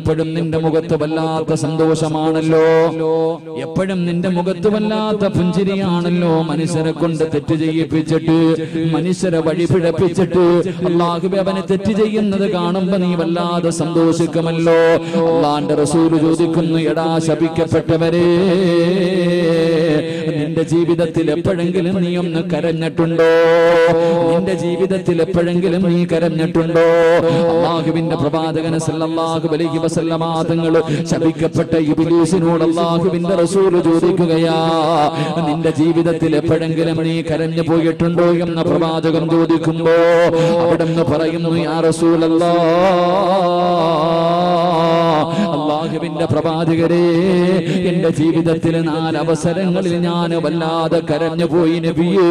എപ്പോഴും നിന്റെ മുഖത്ത് വല്ലാത്ത സന്തോഷമാണല്ലോ എപ്പോഴും നിന്റെ മുഖത്ത് വല്ലാത്ത പുഞ്ചിരിയാണല്ലോ മനുഷ്യരെ കൊണ്ട് തെറ്റ് ചെയ്യിപ്പിച്ചിട്ട് മനുഷ്യരെ വഴി പിഴപ്പിച്ചിട്ട് അള്ളാഹുബെ അവനെ തെറ്റ് ചെയ്യുന്നത് കാണുമ്പോ നീ വല്ലാതെ സന്തോഷിക്കുമല്ലോ അള്ളാന്റെ റസൂല് ചോദിക്കുന്നു എടാ ശപിക്കപ്പെട്ടവരെ നിന്റെ ജീവിതത്തിൽ എപ്പോഴെങ്കിലും നീ ഒന്ന് കരഞ്ഞിട്ടുണ്ടോ നിന്റെ ജീവിതത്തിൽ എപ്പോഴെങ്കിലും നീ കരഞ്ഞിട്ടുണ്ടോ അള്ളാഹുവിന്റെ പ്രവാചകന സല്ലല്ലാഹു അലൈഹി വസല്ലമ തങ്ങൾ ശപിക്കപ്പെട്ട ഇബ്ലീസിനോട് അള്ളാഹുവിന്റെ റസൂൽ ചോദിക്കുകയാ നിന്റെ ജീവിതത്തിൽ എപ്പോഴെങ്കിലും നീ കരഞ്ഞു പോയിട്ടുണ്ടോ എന്ന പ്രവാചകൻ ചോദിക്കുമ്പോ അവിടെ നിന്ന് പറയുന്നു യാ റസൂലല്ലാ അള്ളാഹുവിന്റെ പ്രവാചകരെ എന്റെ ജീവിതത്തിൽ നാല് അവസരങ്ങളിൽ ഞാൻ വല്ലാതെ കരഞ്ഞു പോയി നബിയേ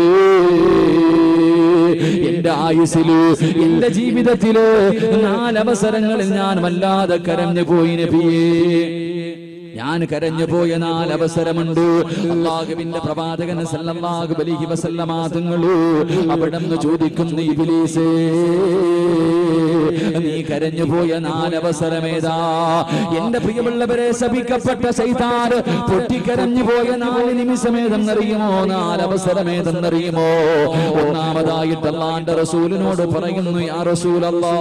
എന്റെ ആയുസില് എന്റെ ജീവിതത്തില് നാലവസരങ്ങളിൽ ഞാൻ വല്ലാതെ കരഞ്ഞു പോയി നബിയേ ഞാൻ കരഞ്ഞു പോയ നാലവസരമുണ്ട് അള്ളാഹുവിന്റെ പ്രവാചകൻ സല്ലല്ലാഹു അലൈഹി വസല്ലമ തങ്ങള് അവിടെ നിന്ന് ചോദിക്കുന്നു ഇബ്ലീസേ നീ കരഞ്ഞു പോയ നാലവസരമേതാ എന്റെ പ്രിയമുള്ളവരെ ശപിക്കപ്പെട്ട സൈതാൻ പൊട്ടിക്കരഞ്ഞു പോയ നാല് നിമിഷമേതെന്നറിയുമോ നാലവസരമേതെന്നറിയുമോ ഒന്നാമതായിട്ട് അള്ളാന്റെ റസൂലിനോട് പറയുന്നു യാ റസൂലല്ലാ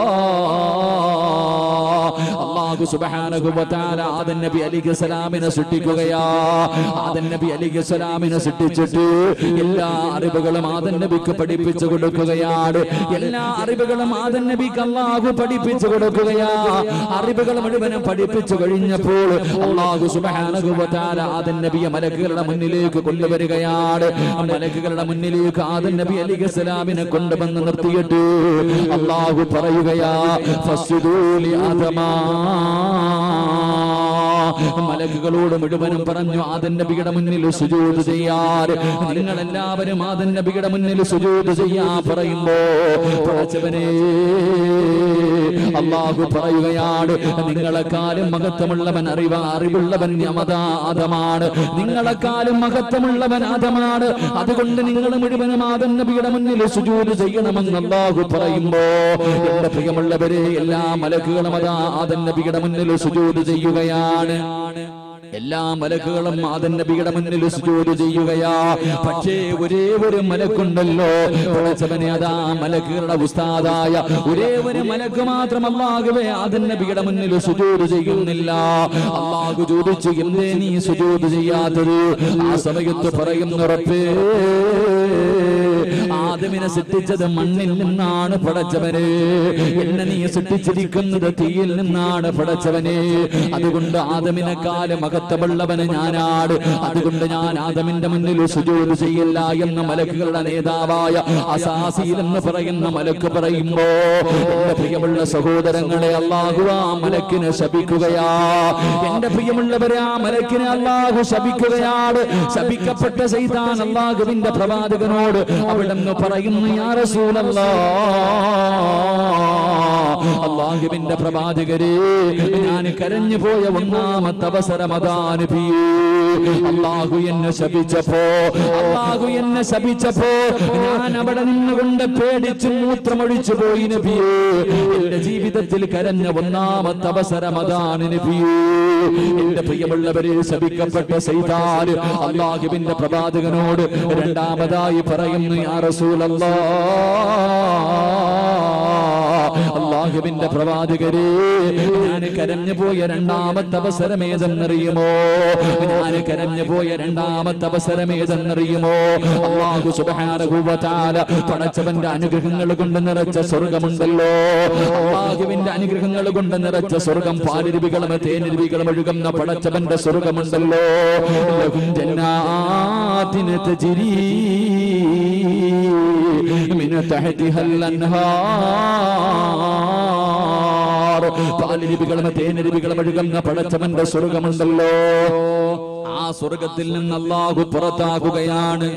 അള്ളാഹു സുബ്ഹാനഹു വ തആല ആദൻ നബി അലൈഹി സലാമിനെ സൃഷ്ടിക്കുകയാ ആദൻ നബി അലൈഹി സലാമിനെ സൃഷ്ടിച്ചിട്ട് എല്ലാ അറിവുകളും ആദൻ നബിക്ക് പഠിപ്പിച്ചു കൊടുക്കുകയാണ് എല്ലാ അറിവുകളും ആദൻ നബിക്ക് അള്ളാഹു പഠിപ്പിച്ചു കൊടുക്കുകയാ അറിവുകൾ മുഴുവനും പഠിപ്പിച്ചു കഴിഞ്ഞപ്പോൾ അള്ളാഹു സുബ്ഹാനഹു വ തആല ആദൻ നബിയെ മലക്കുകളുടെ മുന്നിലേക്ക് കൊണ്ടുവരികയാണ് മലക്കുകളുടെ മുന്നിലേക്ക് ആദൻ നബി അലൈഹി സലാമിനെ കൊണ്ടുവന്ന് നിർത്തിയിട്ട് അള്ളാഹു പറയുകയാ ഫസ്ജുദൂലി ആദമാ മലക്കുകളോട് മുഴുവനും പറഞ്ഞു ആദൻ നബിയുടെ മുന്നിൽ സുജൂദ് ചെയ്യാറ് നിങ്ങൾ എല്ലാവരും ആദൻ നബിയുടെ മുന്നിൽ സുജൂദ് ചെയ്യാ പറയുമ്പോ പടച്ചവനെ അള്ളാഹു പറയുകയാണ് നിങ്ങളെക്കാളും മഹത്വമുള്ളവൻ അറിവ അറിവുള്ളവൻ യമതാതമാണ് നിങ്ങളെക്കാളും മഹത്വമുള്ളവൻ ആദമാണ് അതുകൊണ്ട് നിങ്ങൾ മുഴുവനും ആദൻ നബിയുടെ മുന്നിൽ സുജൂദ് ചെയ്യണമെന്ന് അള്ളാഹു പറയുമ്പോ എന്റെ പ്രിയമുള്ളവരെ എല്ലാ മലക്കുകളും അതാ ആദൻ നബിയുടെ മുന്നിൽ സുജൂദ് ചെയ്യുകയാണ് എല്ലാ മലക്കുകളും ആദൻ നബിയുടെ മുന്നിൽ സുജൂദ് ചെയ്യുകയാ പക്ഷേ ഒരേ ഒരു മലക്കുണ്ടല്ലോ പടച്ചവനെ അതാ മലക്കുകളുടെ ഉസ്താദായ ഒരേ ഒരു മലക്ക് മാത്രം അള്ളാഹുവേ ആദൻ നബിയുടെ മുന്നിൽ സുജൂദ് ചെയ്യുന്നില്ല അള്ളാഹു ചോദിച്ചു എന്തേ നീ സുജൂദ് ചെയ്യാത്തത് ആ സമയത്ത് പറയുന്നുറപ്പേ ആദമിനെ സൃഷ്ടിച്ചത് മണ്ണിൽ നിന്നാണ് പടച്ചവനെ എന്നെ നീ സൃഷ്ടിച്ചിരിക്കുന്നത് തീയിൽ നിന്നാണ് പടച്ചവനെ അതുകൊണ്ട് ആദമിനെക്കാല് മഹത്വമുള്ളവന് ഞാനാണ് അതുകൊണ്ട് ഞാൻ ആദമിന്റെ മുന്നിൽ സുജൂദ് ചെയ്യില്ല എന്ന് മലക്കുകളുടെ നേതാവായ അസാസീൽ എന്ന് പറയുന്ന മലക്ക് പറയുമ്പോ എന്റെ പ്രിയമുള്ള സഹോദരങ്ങളെ അള്ളാഹു ആ മലക്കിനെ ശപിക്കുകയാ എന്റെ പ്രിയമുള്ളവരെ ആ മലക്കിനെ അള്ളാഹു ശപിക്കുകയാണ് ശപിക്കപ്പെട്ട സൈതാൻ അള്ളാഹുവിന്റെ പ്രവാചകനോട് അവിടെ നിന്ന് പറയുന്നു യാ റസൂലല്ലാ അള്ളാഹുവിന്റെ പ്രവാചകരെ ഞാൻ കരഞ്ഞു പോയ ഒന്നാമത്തെ അവസരം അതാനുഭിയേ അള്ളാഹു എന്നെ ശപിച്ചപ്പോ അള്ളാഹു എന്നെ ശപിച്ചപ്പോ ഞാൻ അവിടെ നിന്നുകൊണ്ട് പേടിച്ച് മൂത്രമൊഴിച്ചു പോയി നബിയേ എന്റെ ജീവിതത്തിൽ കരഞ്ഞ ഒന്നാമത്തെ അവസരം അതാണ് നബിയേ എന്റെ പ്രിയമുള്ളവരെ ശപിക്കപ്പെട്ട സൈതാല് അള്ളാഹുവിന്റെ പ്രവാചകനോട് രണ്ടാമതായി പറയുന്നു യാ റസൂലല്ലാ അള്ളാഹുവിന്റെ പ്രവാചകരെ ഞാൻ കരഞ്ഞു പോയ രണ്ടാമത്തെ അവസരം ഏതെന്നറിയുമോ ഞാൻ കരഞ്ഞു പോയ രണ്ടാമത്തെ അവസരം ഏതെന്നറിയുമോ അള്ളാഹു സുബ്ഹാനഹു വ തആല പടച്ചവന്റെ അനുഗ്രഹങ്ങൾ കൊണ്ട് നിറച്ച സ്വർഗമുണ്ടല്ലോ അള്ളാഹുവിന്റെ അനുഗ്രഹങ്ങൾ കൊണ്ട് നിറച്ച സ്വർഗം പാലിരുവികളും തേനിരുവികളും ഒഴുകുന്ന പടച്ചവന്റെ സ്വർഗമുണ്ടല്ലോ ലഹും ജന്നാത്തിന തജ്രീ من تحتها الأنهار പാലിരിപികളും തേനിരിപികളും ഒഴുകുന്ന പടച്ചവന്റെ സ്വർഗമുണ്ടല്ലോ ആ സ്വർഗത്തിൽ നിന്ന് അള്ളാഹു പുറത്താക്കുകയാണ്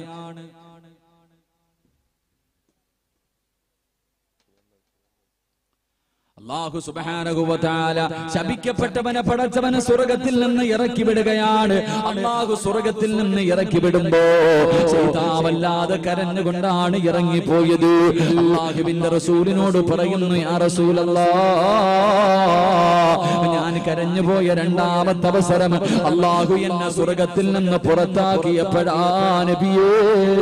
അള്ളാഹു സുബ്ഹാനഹു വ തആല ശപിക്കപ്പെട്ടവനെ പടച്ചവനെ സ്വർഗത്തിൽ നിന്ന് ഇറക്കി വിടുകയാണ് അള്ളാഹു സ്വർഗത്തിൽ നിന്ന് ഇറക്കി വിടുമ്പോ സൈതാവല്ലാതെ കരഞ്ഞുകൊണ്ടാണ് ഇറങ്ങിപ്പോയത് അള്ളാഹുവിന്റെ റസൂലിനോട് പറയുന്നു യാ റസൂലല്ലാ കരഞ്ഞുപോയ രണ്ടാമത്തെ അവസരം അള്ളാഹു എന്നെ സ്വർഗത്തിൽ നിന്ന് പുറത്താക്കിയപ്പോഴാ നബിയേ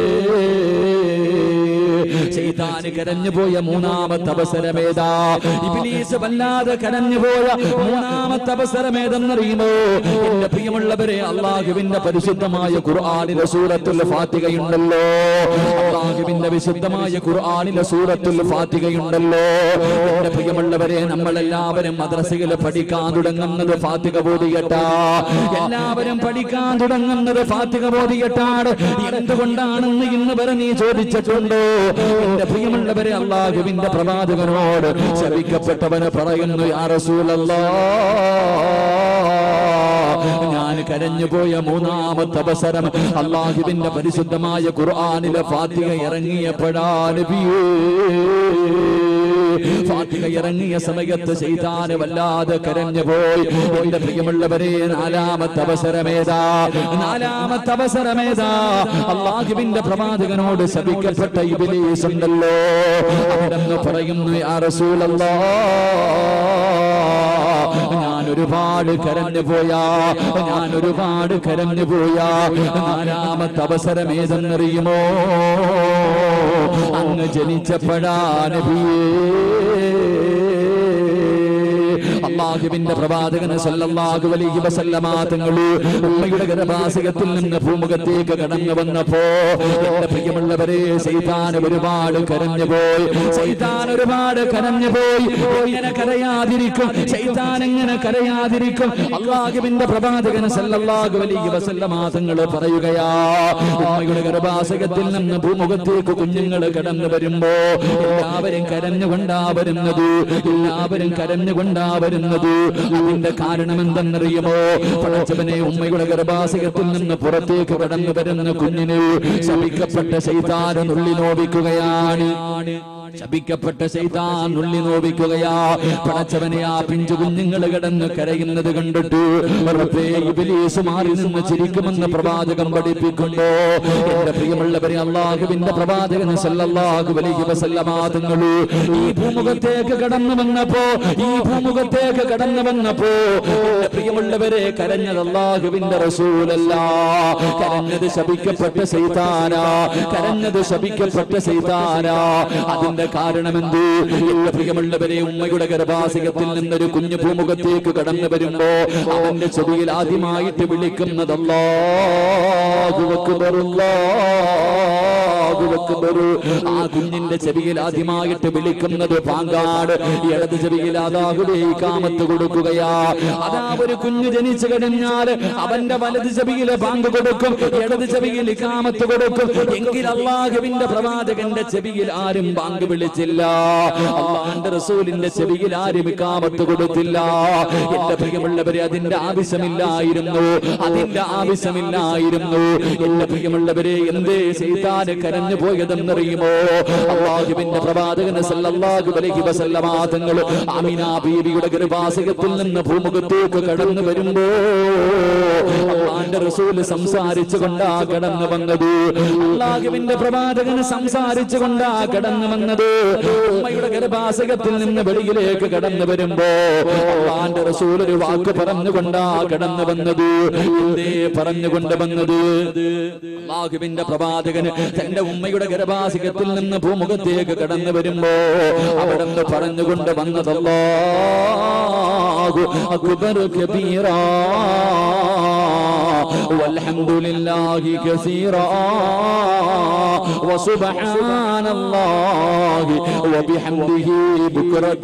ശൈതാന് കരഞ്ഞുപോയ മൂന്നാമത്തെ അവസരമേതാ ഇബ്ലീസ് വല്ലാതെ കരഞ്ഞുപോയ മൂന്നാമത്തെ അവസരമേതെന്നറിയുമോ എന്റെ പ്രിയമുള്ളവരെ അള്ളാഹുവിന്റെ പരിശുദ്ധമായ ഖുർആനിലെ സൂറത്തുൽ ഫാത്തികയുണ്ടല്ലോ അള്ളാഹുവിന്റെ വിശുദ്ധമായ ഖുർആനിലെ സൂറത്തുൽ ഫാത്തികയുണ്ടല്ലോ എന്റെ പ്രിയമുള്ളവരെ നമ്മളെല്ലാവരും മദ്രസയിൽ പഠിക്കാൻ തുടങ്ങുന്നത് ഫാത്തിക ബോധിയട്ടാ എല്ലാവരും പഠിക്കാൻ തുടങ്ങുന്നത് ഫാത്തിക ബോധിയട്ടാണ് എന്തുകൊണ്ടാണെന്ന് ഇന്ന് വരെ നീ ചോദിച്ചിട്ടുണ്ടോ എന്റെ പ്രിയമുള്ളവരെ അള്ളാഹുവിന്റെ പ്രവാചകനോട് ശപിക്കപ്പെട്ടവന് പറയുന്നു യാ റസൂലല്ലാ ഞാൻ കരഞ്ഞുപോയ മൂന്നാമത്തെ അവസരം അള്ളാഹുവിന്റെ പരിശുദ്ധമായ ഖുർആനിലെ ഫാത്തിക ഇറങ്ങിയപ്പെടാ നബിയേ ഫാത്തിക ഇറങ്ങിയ സമയത്ത് ചെയ്താന് വല്ലാതെ കരഞ്ഞുപോയി എന്റെ പ്രിയമുള്ളവരെ നാലാമത്തെ അവസരമേതാ നാലാമത്തെ അവസരമേതാ അള്ളാഹുവിന്റെ പ്രവാചകനോട് ശപിക്കപ്പെട്ട ഇബിലീസ് ഉണ്ടല്ലോ അവിടെന്ന് പറയുന്നു യാ റസൂലല്ലാ ഞാൻ ഒരുപാട് കരഞ്ഞു പോയാ ഞാൻ ഒരുപാട് കരഞ്ഞു പോയാ നാലാമത്തെ അവസരം ഏതെന്നറിയുമോ അങ്ങ് ജനിച്ചപ്പെടാ നബിയേ അള്ളാഹുവിന്റെ പ്രവാചകന് സല്ലല്ലാഹു അലൈഹി വസല്ലമ തങ്ങൾ ഉമ്മയുടെ ഗർഭാശയത്തിൽ നിന്ന് ഭൂമുഖത്തേക്ക് കടന്നു വന്നപ്പോ എന്റെ പ്രിയമുള്ളവരെ ശൈതാൻ ഒരുപാട് കരഞ്ഞു പോയി ശൈതാൻ ഒരുപാട് കരഞ്ഞു പോയി എങ്ങനെ കരയാതിരിക്കും ശൈതാൻ എങ്ങനെ കരയാതിരിക്കും അള്ളാഹുവിന്റെ പ്രവാചകന് സല്ലല്ലാഹു അലൈഹി വസല്ലമ തങ്ങൾ പറയുകയാ ഉമ്മയുടെ ഗർഭാശയത്തിൽ നിന്ന് ഭൂമുഖത്തേക്ക് കുഞ്ഞുങ്ങൾ കടന്നു വരുമ്പോ എല്ലാവരും കരഞ്ഞുകൊണ്ടാ വരുന്നത് എല്ലാവരും കരഞ്ഞുകൊണ്ടാ വരുന്നത് അതിന്റെ കാരണം എന്തെന്നറിയുമോ പടച്ചവനെ ഉമ്മയുടെ ഗർഭാശയത്തിൽ നിന്ന് പുറത്തേക്ക് കടന്നു വരുന്ന കുഞ്ഞിന് ശപിക്കപ്പെട്ട ശൈതാന് നുള്ളി നോവിക്കുകയാണ് ശപിക്കപ്പെട്ട ശൈതാൻ നുള്ളി നോവിക്കുകയാ പടച്ചവനെ ആ പിഞ്ചു കുഞ്ഞുങ്ങൾ കിടന്ന് കരയുന്നത് കണ്ടിട്ട് റബ്ബേ, ഇബ്ലീസ് മാറി നിന്ന് ചിരിക്കുമെന്ന് പ്രവാചകം പഠിപ്പിക്കുമ്പോ എന്റെ പ്രിയമുള്ളവരെ അള്ളാഹുവിന്റെ പ്രവാചകൻ സല്ലല്ലാഹു അലൈഹി വസല്ലമ തങ്ങൾ ഈ ഭൂമുഖത്തേക്ക് കടന്നു വന്നപ്പോ ഈ ഭൂമുഖത്തേക്ക് കടന്നു വന്നപ്പോ എന്റെ പ്രിയമുള്ളവരെ കരഞ്ഞത് അള്ളാഹുവിന്റെ റസൂലല്ല കരഞ്ഞത് ശപിക്കപ്പെട്ട സൈതാന കരഞ്ഞത് ശപിക്കപ്പെട്ട സൈതാന അതിന്റെ കാരണം എന്ത് എന്റെ പ്രിയമുള്ളവരെ ഉമ്മയുടെ ഗർഭാശയത്തിൽ നിന്നൊരു കുഞ്ഞു ഭൂമുഖത്തേക്ക് കടന്നു വരുമ്പോ അവന്റെ ചെവിയിൽ ആദ്യമായിട്ട് വിളിക്കുന്നത് അല്ലാഹു അക്ബർ, അല്ലാഹു അക്ബർ. ആ കുഞ്ഞിന്റെ ചെവിയിൽ ആദ്യമായിട്ട് വിളിക്കുന്നത് പാങ്കാട് ഇടത് ചെവിയിൽ അതാകുടെ കാമത്ത് കൊടുക്കുകയാ അതാ ഒരു കുഞ്ഞ് ജനിച്ചു കഴിഞ്ഞാൽ അവന്റെ വലത് ചെവിയിലെ പാങ്ക് കൊടുക്കും ഇടത് ചെവിയിൽ കാമത്ത് കൊടുക്കും എങ്കിൽ അള്ളാഹുവിന്റെ പ്രവാചകന്റെ ചെവിയിൽ ആരും പാങ്ക് വിളിച്ചില്ല അള്ളാന്റെ റസൂലിന്റെ ചെവിയിൽ ആരും കാമത്ത് കൊടുത്തില്ല എന്റെ പ്രിയമുള്ളവരെ അതിന്റെ ആവശ്യമില്ലായിരുന്നു അതിന്റെ ആവശ്യമില്ലായിരുന്നു എന്റെ പ്രിയമുള്ളവരെ എന്തേ ചെയ്താന് കരഞ്ഞു പോയതെന്നറിയുമോ അള്ളാഹുവിന്റെ പ്രവാചകന് സല്ലല്ലാഹു അലൈഹി വസല്ലമ തങ്ങൾ ആമിന ബീവിയുടെ ഗർഭാശയത്തിൽ നിന്ന് ഭൂമുഖത്തേക്ക് കടന്നു വരുമ്പോ അള്ളാന്റെ റസൂല് സംസാരിച്ചു കൊണ്ടാ കടന്നു വന്നത് അള്ളാഹുവിന്റെ പ്രവാചകന് സംസാരിച്ചു കൊണ്ടാ കടന്നു വന്നത് ഉമ്മയുടെ ഗർഭാശയത്തിൽ നിന്ന് വെളിയിലേക്ക് കടന്നു വരുമ്പോ അള്ളാന്റെ റസൂൽ ഒരു വാക്ക് പറഞ്ഞുകൊണ്ടാ കടന്നു വന്നത് എന്തേ പറഞ്ഞുകൊണ്ട് വന്നത് അള്ളാഹുവിന്റെ പ്രവാചകന് തന്റെ ഉമ്മയുടെ ഗർഭാശയത്തിൽ നിന്ന് ഭൂമുഖത്തേക്ക് കടന്നു വരുമ്പോ അവിടെ നിന്ന് പറഞ്ഞുകൊണ്ട് വന്നതല്ലാഹു അക്ബർ കബീറാ والحمد لله كثيرا وسبحان الله وبحمده بكرة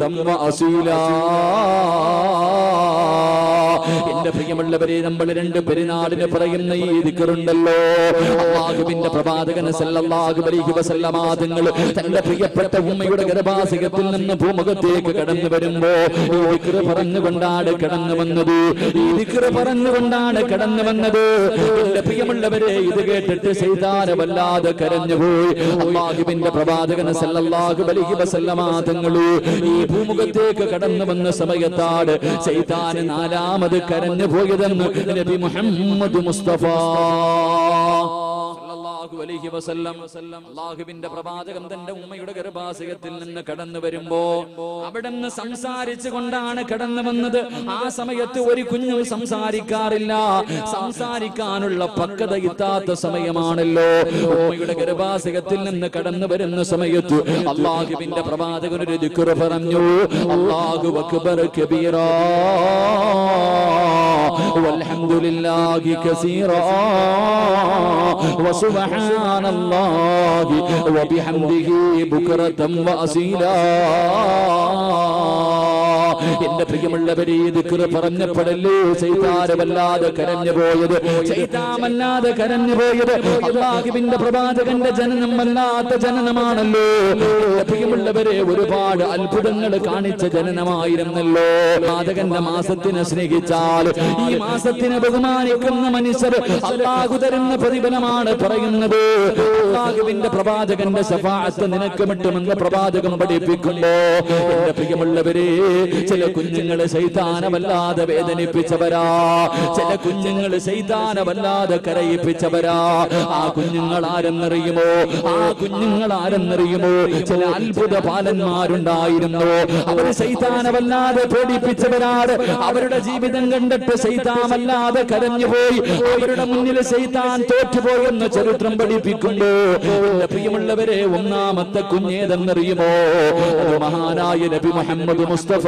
وأصيلا എന്റെ പ്രിയമുള്ളവരെ നമ്മൾ രണ്ട് പെരുന്നാളിന് പറയുന്ന ഈ ദിക്കറുണ്ടല്ലോ അള്ളാഹുവിന്റെ പ്രവാചകൻ സല്ലല്ലാഹു അലൈഹി വസല്ലമ തങ്ങൾ തന്റെ പ്രിയപ്പെട്ട ഉമ്മയുടെ ഗർഭാശയത്തിൽ നിന്ന് ഭൂമുഖത്തേക്ക് കടന്നു വരുമ്പോ ഈ ദിക്റ് പറഞ്ഞുകൊണ്ടാണ് കടന്നു വന്നത് ഈ ദിക്റ് പറഞ്ഞുകൊണ്ടാണ് കടന്നു വന്നത് എന്റെ പ്രിയമുള്ളവരെ ഇത് കേട്ടിട്ട് ചെയ്താന വല്ലാതെ കരഞ്ഞുപോയി അള്ളാഹുവിന്റെ പ്രവാചകൻ സല്ലല്ലാഹു അലൈഹി വസല്ലമ തങ്ങൾ ഈ ഭൂമുഖത്തേക്ക് കടന്നു വന്ന സമയത്താണ് ചെയ്താന് നാലാമത് കരഞ്ഞു പോയതെന്ന് നബി മുഹമ്മദ് മുസ്തഫ സല്ലല്ലാഹു സല്ലല്ലാഹു അലൈഹി വസല്ലം അള്ളാഹുവിന്റെ പ്രവാചകൻ തന്റെ ഉമ്മയുടെ ഗർഭാശയത്തിൽ നിന്ന് കടന്നു വരുമ്പോ അവിടെ നിന്ന് സംസാരിച്ചു കൊണ്ടാണ് കടന്നു വന്നത് ആ സമയത്ത് ഒരു കുഞ്ഞും സംസാരിക്കാറില്ല സംസാരിക്കാനുള്ള പക്വത എത്താത്ത സമയമാണല്ലോ ഉമ്മയുടെ ഗർഭാശയത്തിൽ നിന്ന് കടന്നു വരുന്ന സമയത്ത് അള്ളാഹുവിന്റെ പ്രവാചകൻ ഒരു ദിക്ർ പറഞ്ഞു അള്ളാഹു അക്ബർ കബീറാ والحمد لله كثيرا وسبحان الله وبحمده بكرة وأصيلا എന്റെ പ്രിയമുള്ളവരെ ദിക്ർ പറഞ്ഞപ്പോഴല്ലേ ചെയ്താരമല്ലാതെ കരഞ്ഞു പോയത് ചെയ്താമല്ലാതെ കരഞ്ഞു പോയത് അള്ളാഹുവിന്റെ പ്രവാചകന്റെ ജനനം വല്ലാത്ത ജനനമാണല്ലോ എന്റെ പ്രിയമുള്ളവരെ ഒരുപാട് അത്ഭുതങ്ങൾ കാണിച്ച ജനനമായിരുന്നല്ലോ പ്രവാചകന്റെ മാസത്തിനെ സ്നേഹിച്ചാൽ ഈ മാസത്തിനെ ബഹുമാനിക്കുന്ന മനുഷ്യർ അള്ളാഹു തരുന്ന പ്രതിഫലമാണ് പറയുന്നത് അള്ളാഹുവിന്റെ പ്രവാചകന്റെ ശഫാഅത്ത് നിനക്ക് കിട്ടുമെന്ന് പ്രവാചകൻ പഠിപ്പിക്കുമ്പോ എന്റെ പ്രിയമുള്ളവരെ ചില കുഞ്ഞുങ്ങള് ശൈതാനമല്ലാതെ വേദനിപ്പിച്ചവരാ ചില കുഞ്ഞുങ്ങള് ശൈതാനമല്ലാതെ കരയിപ്പിച്ചവരാ ആ കുഞ്ഞുങ്ങൾ ആരെന്നറിയുമോ ആ കുഞ്ഞുങ്ങൾ ആരെന്നറിയുമോ ചില അത്ഭുത ബാലന്മാരുണ്ടായിരുന്നു അവര് ശൈതാനമല്ലാതെ പേടിപ്പിച്ചവരാണ് അവരുടെ ജീവിതം കണ്ടിട്ട് ശൈതാമല്ലാതെ കരഞ്ഞുപോയി അവരുടെ മുന്നിൽ ശൈതാൻ തോറ്റുപോയി എന്ന് ചരിത്രം പഠിപ്പിക്കുമ്പോ എന്റെ പ്രിയമുള്ളവരെ ഒന്നാമത്തെ കുഞ്ഞേതെന്നറിയുമോ അത് മഹാനായ നബി മുഹമ്മദ് മുസ്തഫ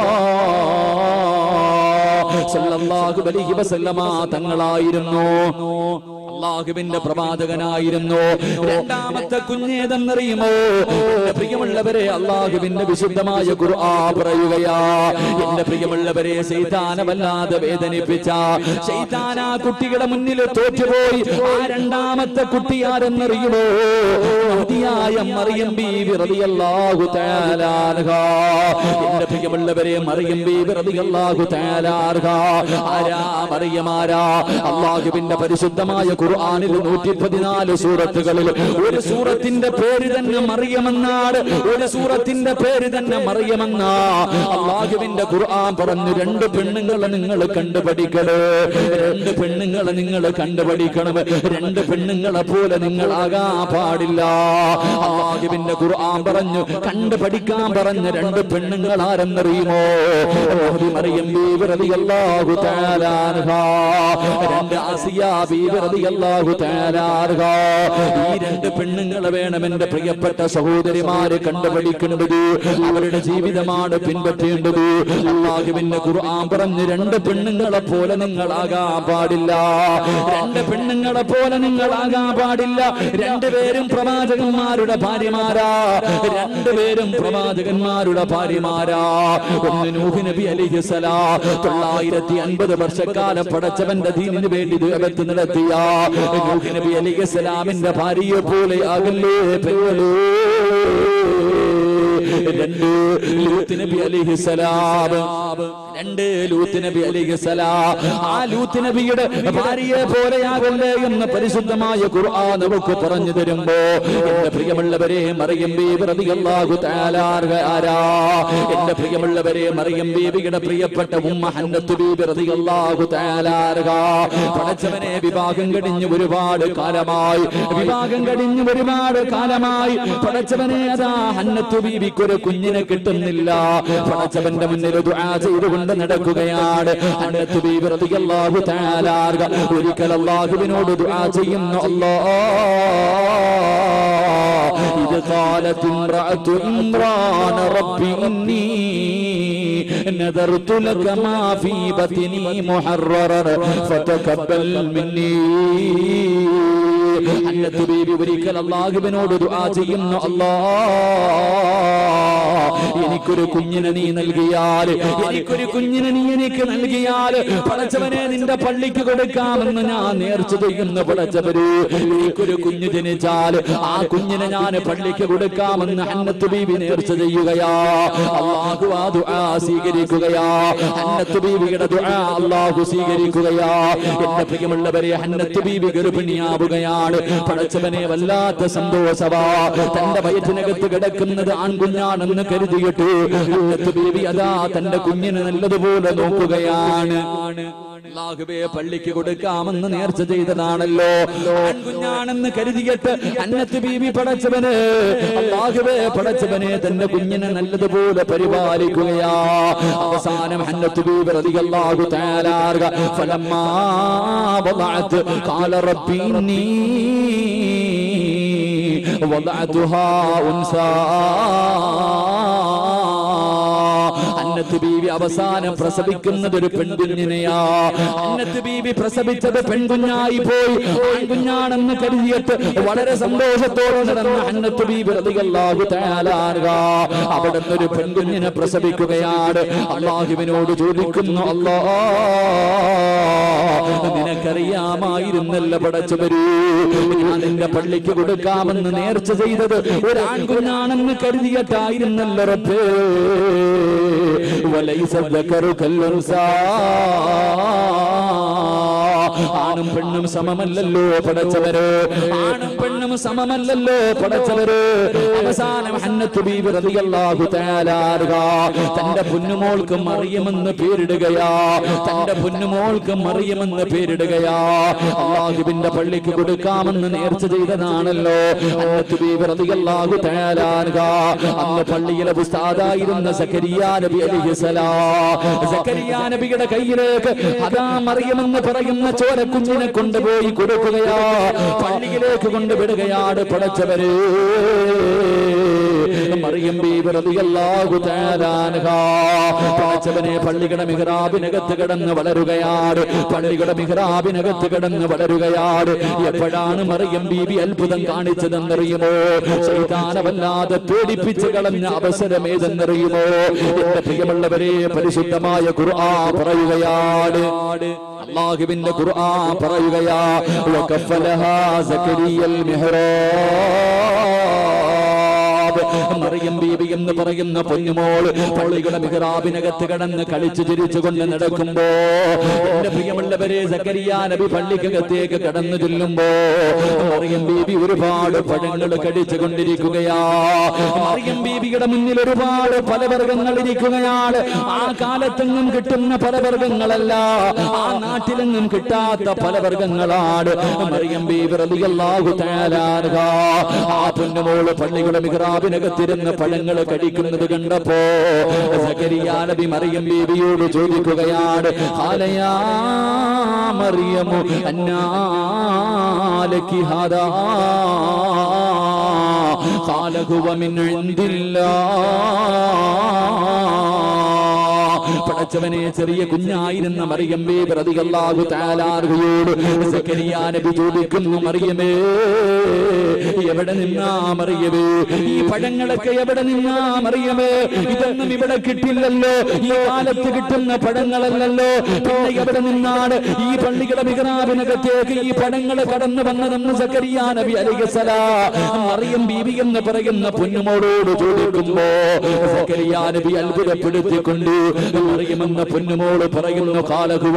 സല്ലല്ലാഹു അലൈഹി വസല്ലമ തങ്ങളായിരുന്നു അള്ളാഹുവിന്റെ പ്രവാചകനായിരുന്നു രണ്ടാമത്തെ കുഞ്ഞേതെന്നറിയുമോ എന്റെ പ്രിയമുള്ളവരെ അള്ളാഹുവിന്റെ വിശുദ്ധമായ ഖുർആ പറയുകയാ എന്റെ പ്രിയമുള്ളവരെ ശൈതാനമല്ലാതെ വേദനിപ്പിച്ച ശൈതാന കുട്ടികളുടെ മുന്നിൽ തോറ്റുപോയി ആ രണ്ടാമത്തെ കുട്ടി ആരെന്നറിയുമോ മതിയായ മറിയം ബീവി റളിയല്ലാഹു തആല അൻഹാ എന്റെ പ്രിയമുള്ളവരെ മറിയം ബീവി റളിയല്ലാഹു തആല അൻഹാ ആരാ മറിയമാരാ അള്ളാഹുവിന്റെ പരിശുദ്ധമായ ഖുർആനിൽ നൂറ്റി പതിനാല് സൂറത്തുകളിൽ ഒരു സൂറത്തിന്റെ പേര് തന്നെ മറിയമെന്നാണ് ഒരു സൂറത്തിന്റെ പേര് തന്നെ മറിയമെന്നാ അള്ളാഹുവിന്റെ ഖുർആൻ പറഞ്ഞു രണ്ട് പെണ്ണുങ്ങളെ നിങ്ങൾ കണ്ടുപഠിക്കണേ രണ്ട് പെണ്ണുങ്ങളെ നിങ്ങൾ കണ്ടുപഠിക്കണം രണ്ട് പെണ്ണുങ്ങളെ പോലെ നിങ്ങളാകാൻ പാടില്ല അള്ളാഹുവിന്റെ ഖുർആൻ പറഞ്ഞു കണ്ടു പഠിക്കാൻ പറഞ്ഞ രണ്ട് പെണ്ണുങ്ങൾ ആരെന്നറിയുമോ ഓതി മറിയം ബീവി റളിയല്ലാഹു തആല അൻഹാ രണ്ട് ആസിയ ബീവി റളിയല്ലാഹു തആല അൻഹാ ഈ രണ്ട് പെണ്ണുങ്ങളെ വേണം എന്റെ പ്രിയപ്പെട്ട സഹോദരിമാര് കണ്ടുപഠിക്കേണ്ടത് അവരുടെ ജീവിതമാണ് പിൻപറ്റേണ്ടത് അള്ളാഹുവിന്റെ ഖുർആൻ പറഞ്ഞ് രണ്ട് പെണ്ണുങ്ങളെ പോലെ നിങ്ങളാകാൻ പാടില്ല രണ്ട് പെണ്ണുങ്ങളെ പോലെ നിങ്ങളാകാൻ പാടില്ല രണ്ടുപേരും പ്രവാചകന്മാരുടെ ഭാര്യമാരാ രണ്ടുപേരും പ്രവാചകന്മാരുടെ ഭാര്യമാരാ ഒന്ന് നൂഹ് നബി അലിഹിസലാ തൊള്ളായിരത്തി അൻപത് വർഷക്കാലം പടച്ചവന്റെ ദീനിന് വേണ്ടി ദൈവത്ത് നടത്തിയ നൂഹ് നബി അലിഹിസലാമിന്റെ ഭാര്യയെ പോലെ ആകല്ലേ പെങ്ങളേ രണ്ട് ലൂത്ത് നബി അലിഹിസലാം രണ്ട് ലൂത്ത് നബി അലിഹിസലാം ആ ലൂത്ത് നബിയുടെ ഭാര്യയെ പോലെയാകല്ലേ എന്ന് പരിശുദ്ധമായ ഖുർആൻ നമുക്ക് പറഞ്ഞു തരുമ്പോ എന്റെ പ്രിയമുള്ളവരെ മറിയം ബീബി റളിയല്ലാഹു തആല ആരാ എന്റെ പ്രിയമുള്ളവരെ മറിയം ബീബിയുടെ പ്രിയപ്പെട്ട ഉമ്മ ഹന്നത്ത് ബീബി റളിയല്ലാഹു തആല പടച്ചവനെ വിവാഹം കഴിഞ്ഞ് ഒരുപാട് കാലമായി വിവാഹം കഴിഞ്ഞ് ഒരുപാട് കാലമായി പടച്ചവനെ അതാ ഹന്നത്തു ബീബിക്ക് ഒരു കുഞ്ഞിനെ കിട്ടുന്നില്ല പടച്ചവന്റെ മുന്നിൽ ദുആ ചെയ്തുകൊണ്ട് നടക്കുകയാണ് ഹന്നത്തു ബീബി റളിയല്ലാഹു തആല ഒരിക്കൽ അല്ലാഹുവിനോട് ദുആ ചെയ്യുന്നു അല്ലാഹ് ഇത് قالت امرأة عمران رب إني نذرت لك ما في بطني محررا فتقبل مني അന്നത്ത് ബീബി ഒരിക്കൽ അള്ളാഹുവിനോട് ദുആ ചെയ്യുന്നു അല്ലാ എനിക്കൊരു കുഞ്ഞിനെ നീ നൽകിയാൽ എനിക്കൊരു കുഞ്ഞിനെ നീ എനിക്ക് നൽകിയാൽ പടച്ചവനെ നിന്റെ പള്ളിക്ക് കൊടുക്കാമെന്ന് ഞാൻ നേർച്ച ചെയ്യുന്ന പടച്ചവര് എനിക്കൊരു കുഞ്ഞ് ജനിച്ചാൽ ആ കുഞ്ഞിനെ ഞാൻ പള്ളിക്ക് കൊടുക്കാമെന്ന് അന്നത്ത് ബീബി നേർച്ച ചെയ്യുകയാ അള്ളാഹു ആ ദുആ സ്വീകരിക്കുകയാ അന്നത്ത് ബീവിയുടെ ദുആ അള്ളാഹു സ്വീകരിക്കുകയാ എന്റെ പ്രിയമുള്ളവരെ അന്നത്ത് ബീബി ഗർഭിണിയാവുകയാണ് കൊടുക്കുകയാണ് പടച്ചവനെ വല്ലാത്ത സന്തോഷവാ തന്റെ വയറ്റിനകത്ത് കിടക്കുന്നത് ആൺകുഞ്ഞാണെന്ന് കരുതിയിട്ട് ഹന്നത്ത് ബീവി അതാ തന്റെ കുഞ്ഞിനെ നല്ലതുപോലെ നോക്കുകയാണ് അല്ലാഹുവേ പള്ളിക്ക് കൊടുക്കാമെന്ന് നേർച്ച ചെയ്തതാണല്ലോ ആൺകുഞ്ഞാണെന്ന് കരുതിയിട്ട് അന്നത്ത് ബീവി പടച്ചവന് അല്ലാഹുവേ പടച്ചവനെ തന്റെ കുഞ്ഞിനെ നല്ലതുപോലെ പരിപാലിക്കുകയാ അവസാനം ഹന്നത്ത് ബീബി റളിയല്ലാഹു തആല അൻഹ ഫലമ്മാ വദഅത് ഖാല റബ്ബി ഇന്നി വദഅതുഹാ ഉൻസാ അന്നത്ത് ബീവി അവസാനം പ്രസവിക്കുന്നത് ഒരു പെൺകുഞ്ഞിനെയാ അന്നത്ത് ബീവി പ്രസവിച്ചത് പെൺകുഞ്ഞായി പോയി ആൺകുഞ്ഞാണെന്ന് കരുതിയിട്ട് വളരെ സന്തോഷത്തോടെ നടന്ന അന്നത്ത് ബീവി റളിയല്ലാഹു തആല അൻഹ അവിടെ ഒരു പെൺകുഞ്ഞിനെ പ്രസവിക്കുകയാണ് അള്ളാഹുവിനോട് ചോദിക്കുന്നു അല്ലാ നിനക്കറിയാമായിരുന്നല്ല പടച്ചു വരൂ ഞാൻ എന്റെ പള്ളിക്ക് കൊടുക്കാമെന്ന് നേർച്ച ചെയ്തത് ഒരു ആൺകുഞ്ഞാണെന്ന് കരുതിയിട്ടായിരുന്നല്ല റബ്ബേ വലൈസ ദക്കറു കല്ലുൻസാ ആണും പെണ്ണും സമമല്ലല്ലോ പടച്ചവര് ആണും പെണ്ണും സമമല്ലല്ലോ പടച്ചവര് അവസാനം ഹന്നത്ത് ബീബി റളിയല്ലാഹു തആല അൻഹ തന്റെ പൊന്നുമോൾക്ക് മറിയമെന്ന് പേരിടുകയാ തന്റെ പൊന്നുമോൾക്ക് മറിയമെന്ന് പേരിടുകയാ അള്ളാഹുവിന്റെ പള്ളിക്ക് കൊടുക്കാമെന്ന് നേർച്ച ചെയ്തതാണല്ലോ ഹന്നത്ത് ബീബി റളിയല്ലാഹു തആല അൻഹ അന്ന് പള്ളിയിലെ ഉസ്താദായിരുന്ന സക്കരിയ നബി അലൈഹിസ്സലാം സക്കരിയ നബിയുടെ കയ്യിലേക്ക് അതാ മറിയമെന്ന് പറയുന്ന ചോരക്കുഞ്ഞിനെ കൊണ്ടുപോയി കൊടുക്കുകയാ പള്ളിയിലേക്ക് കൊണ്ടുവിടുകയാണ് പടച്ചവര് മറിയം ബീബി റളിയല്ലാഹു തആല അൻഹ പടച്ചവനെ പള്ളിയുടെ മിഹ്റാബിനകത്ത് കിടന്ന് വളരുകയാണ് പള്ളിയുടെ മിഹ്റാബിനകത്ത് കിടന്ന് വളരുകയാണ് എപ്പോഴാണ് മറിയം ബീബി അത്ഭുതം കാണിച്ചതെന്നറിയുമോ ശൈതാനവല്ലാതെ പേടിപ്പിച്ച് കളഞ്ഞ അവസരം ഏതെന്നറിയുമോ എന്റെ പ്രിയമുള്ളവരെ പരിശുദ്ധമായ ഖുർആ പറയുകയാണ് അള്ളാഹുവിന്റെ ഖുർആ പറയുകയാ വകഫലഹാ സക്കരിയൽ മിഹ്റാബ് മറിയം ബീബി എന്ന് പറയുന്ന പൊന്നുമോൾ പള്ളിയുടെ മിഹ്റാബിനകത്ത് കടന്ന് കളിച്ചു ചിരിച്ചുകൊണ്ട് നടക്കുമ്പോ എന്റെ പ്രിയമുള്ളവരെ സക്കരിയ നബി പള്ളിക്കകത്തേക്ക് കടന്നു ചെല്ലുമ്പോ മറിയം ബീബി ഒരുപാട് പഴങ്ങൾ കടിച്ചു കൊണ്ടിരിക്കുകയാ മറിയം ബീബിയുടെ മുന്നിൽ ഒരുപാട് പലവർഗങ്ങൾ ഇരിക്കുകയാണ് ആ കാലത്തെങ്ങും കിട്ടുന്ന പലവർഗങ്ങളല്ല ആ നാട്ടിലെങ്ങും കിട്ടാത്ത പലവർഗങ്ങളാണ് മറിയം ബീബി റളിയല്ലാഹു തആല അൻഹ ആ പൊന്നുമോള് പള്ളിയുടെ മിഹ്റാബിനകത്തിരുന്ന് പഴങ്ങൾ കഴിക്കുന്നത് കണ്ടപ്പോ സക്കരിയ നബി മറിയം ബീബിയോട് ചോദിക്കുകയാണ് ഖാലയാ മറിയമു അന്നാലക്കി ഹാദാ ഖാല ഹുവ മിൻ ഇൻദില്ലാ പടച്ചവനെ ചെറിയ കുഞ്ഞായിരുന്ന മറിയം ബീബി റളിയല്ലാഹു തആല അൻഹയോട് സക്കരിയ നബി ചോദിക്കുന്നു മറിയമേ എവിടെ നിന്നാ മറിയമേ ഈ പഴങ്ങളൊക്കെ എവിടെ നിന്നാ മറിയമേ ഇതൊന്നും ഇവിടെ കിട്ടില്ലല്ലോ ഈ കാലത്ത് കിട്ടുന്ന പഴങ്ങളല്ലല്ലോ പിന്നെ എവിടെ നിന്നാണ് ഈ പള്ളിയുടെ മിഹ്റാബിനകത്തേക്ക് ഈ പഴങ്ങൾ കടന്നു വന്നതെന്ന് സക്കരിയ നബി അലൈഹിസ്സലാം മറിയം ബീബി എന്ന് പറയുന്ന പൊന്നുമോളോട് ചോദിക്കുമ്പോ സക്കരിയ നബി അത്ഭുതപ്പെടുത്തിക്കൊണ്ട് മറിയമെന്ന പൊന്നുമോള് പറയുന്നു കാലകുവ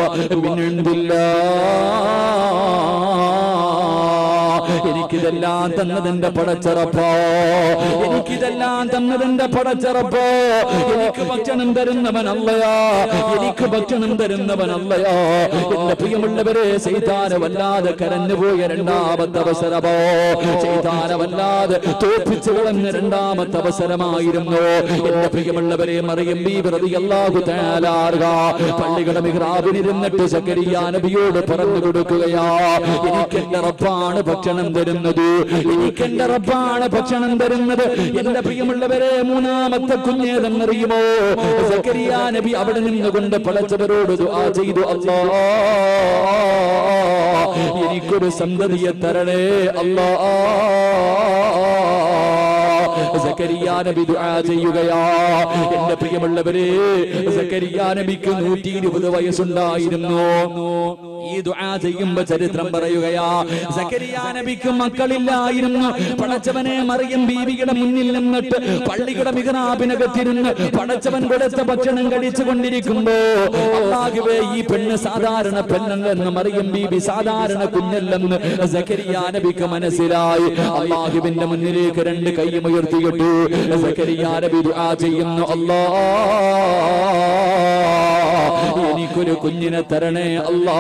എനിക്കിതെല്ലാം തന്നതെന്റെ പടച്ചറപ്പോ എനിക്കിതെല്ലാം തന്നതെന്റെ പടച്ചറപ്പോ എനിക്ക് ഭക്ഷണം തരുന്നവനല്ലയാ എനിക്ക് ഭക്ഷണം തരുന്നവനല്ലയാ എന്റെ പ്രിയമുള്ളവരെ ചെയ്താനവല്ലാതെ കരഞ്ഞുപോയ രണ്ടാമത്തെ അവസരമോ ചെയ്താനവല്ലാതെ തോൽപ്പിച്ചു കളഞ്ഞ രണ്ടാമത്തെ അവസരമായിരുന്നു എന്റെ പ്രിയമുള്ളവരെ മറിയം ബീ പ്രതി അല്ലാഹു തആലാർക പള്ളികളുടെ മിഹ്റാബിലിരുന്നിട്ട് സക്കരിയ നബിയോട് പറഞ്ഞു കൊടുക്കുകയാ എനിക്ക് എന്റെ റബ്ബാണ് ഭക്ഷണം തരുന്നത് എനിക്ക് എന്റെ റബ്ബാണ് ഭക്ഷണം തരുന്നത് എന്റെ പ്രിയമുള്ളവരെ മൂന്നാമത്തെ കുഞ്ഞേതെന്നറിയുമോ സക്കരിയ നബി അവിടെ നിന്നുകൊണ്ട് പടച്ചവരോട് ദുആ ചെയ്തു അല്ലാ എനിക്കൊരു സന്തതിയെ തരണേ അല്ലാ സക്കരിയ നബി ദുആ ചെയ്യുകയാ എന്റെ പ്രിയമുള്ളവരെ സക്കരിയ നബിക്ക് നൂറ്റി ഇരുപത് വയസ്സുണ്ടായിരുന്നു ഈ ദുആ ചെയ്യുമ്പോ ചരിത്രം പറയുകയാ സക്കരിയ നബിക്ക് മക്കളില്ലായിരുന്നു പടച്ചവനെ മറിയം ബീവിയുടെ മുന്നിൽ നിന്നിട്ട് പള്ളിയുടെ മിഹ്റാബിനകത്തിരുന്ന് പടച്ചവൻ കൊടുത്ത ഭക്ഷണം കഴിച്ചു കൊണ്ടിരിക്കുമ്പോ അള്ളാഹുവേ ഈ പെണ്ണ് സാധാരണ പെണ്ണല്ലെന്ന് മറിയം ബീബി സാധാരണ കുഞ്ഞല്ലെന്ന് സക്കരിയ നബിക്ക് മനസ്സിലായി അള്ളാഹുവിന്റെ മുന്നിലേക്ക് രണ്ട് കൈയും ഉയർത്തിയിട്ടു സക്കരിയ നബി ദുആ ചെയ്യുന്നു അല്ലാ എനിക്കൊരു കുഞ്ഞിനെ തരണേ അല്ലാ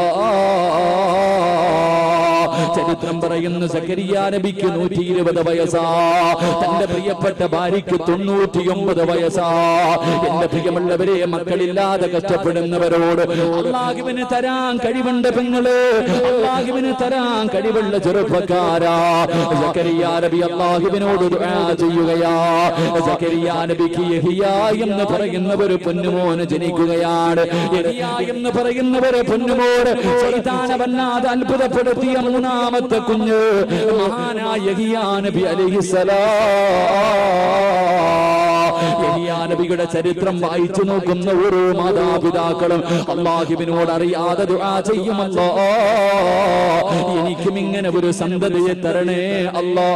ചരിത്രം പറയുന്ന സക്കരിയ നബിക്ക് നൂറ്റി ഇരുപത് വയസ്സാ തന്റെ പ്രിയപ്പെട്ട ഭാര്യയ്ക്ക് തൊണ്ണൂറ്റിയൊമ്പത് വയസ്സാ എന്റെ പ്രിയമുള്ളവരെ മക്കളില്ലാതെ കഷ്ടപ്പെടുന്നവരോട് അള്ളാഹുവിന് തരാൻ കഴിവുണ്ട് പെങ്ങള് അള്ളാഹുവിന് തരാൻ കഴിവുള്ള ചെറുപ്പക്കാരാ സക്കരിയ നബി അള്ളാഹുവിനോട് ദുആ ചെയ്യുകയാ സക്കരിയ നബിക്ക് യഹിയ എന്ന് പറയുന്ന ഒരു പൊന്നുമോന് ജനിക്കുകയാണ് യഹിയ എന്ന് പറയുന്ന ഒരു പൊന്നുമോന് ചൈതാനവല്ലാതെ അത്ഭുതപ്പെടുത്തിയ മൂന്നാമത്തെ കുഞ്ഞ് മഹാനായ യഹിയ നബി അലൈഹിസ്സലാം യഹിയാ നബിയുടെ ചരിത്രം വായിച്ചു നോക്കുന്ന ഓരോ മാതാപിതാക്കളും അള്ളാഹുവിനോട് അറിയാതെ ദുആ ചെയ്യുമല്ലോ എനിക്കും ഇങ്ങനെ ഒരു സന്തതിയെ തരണേ അല്ലാ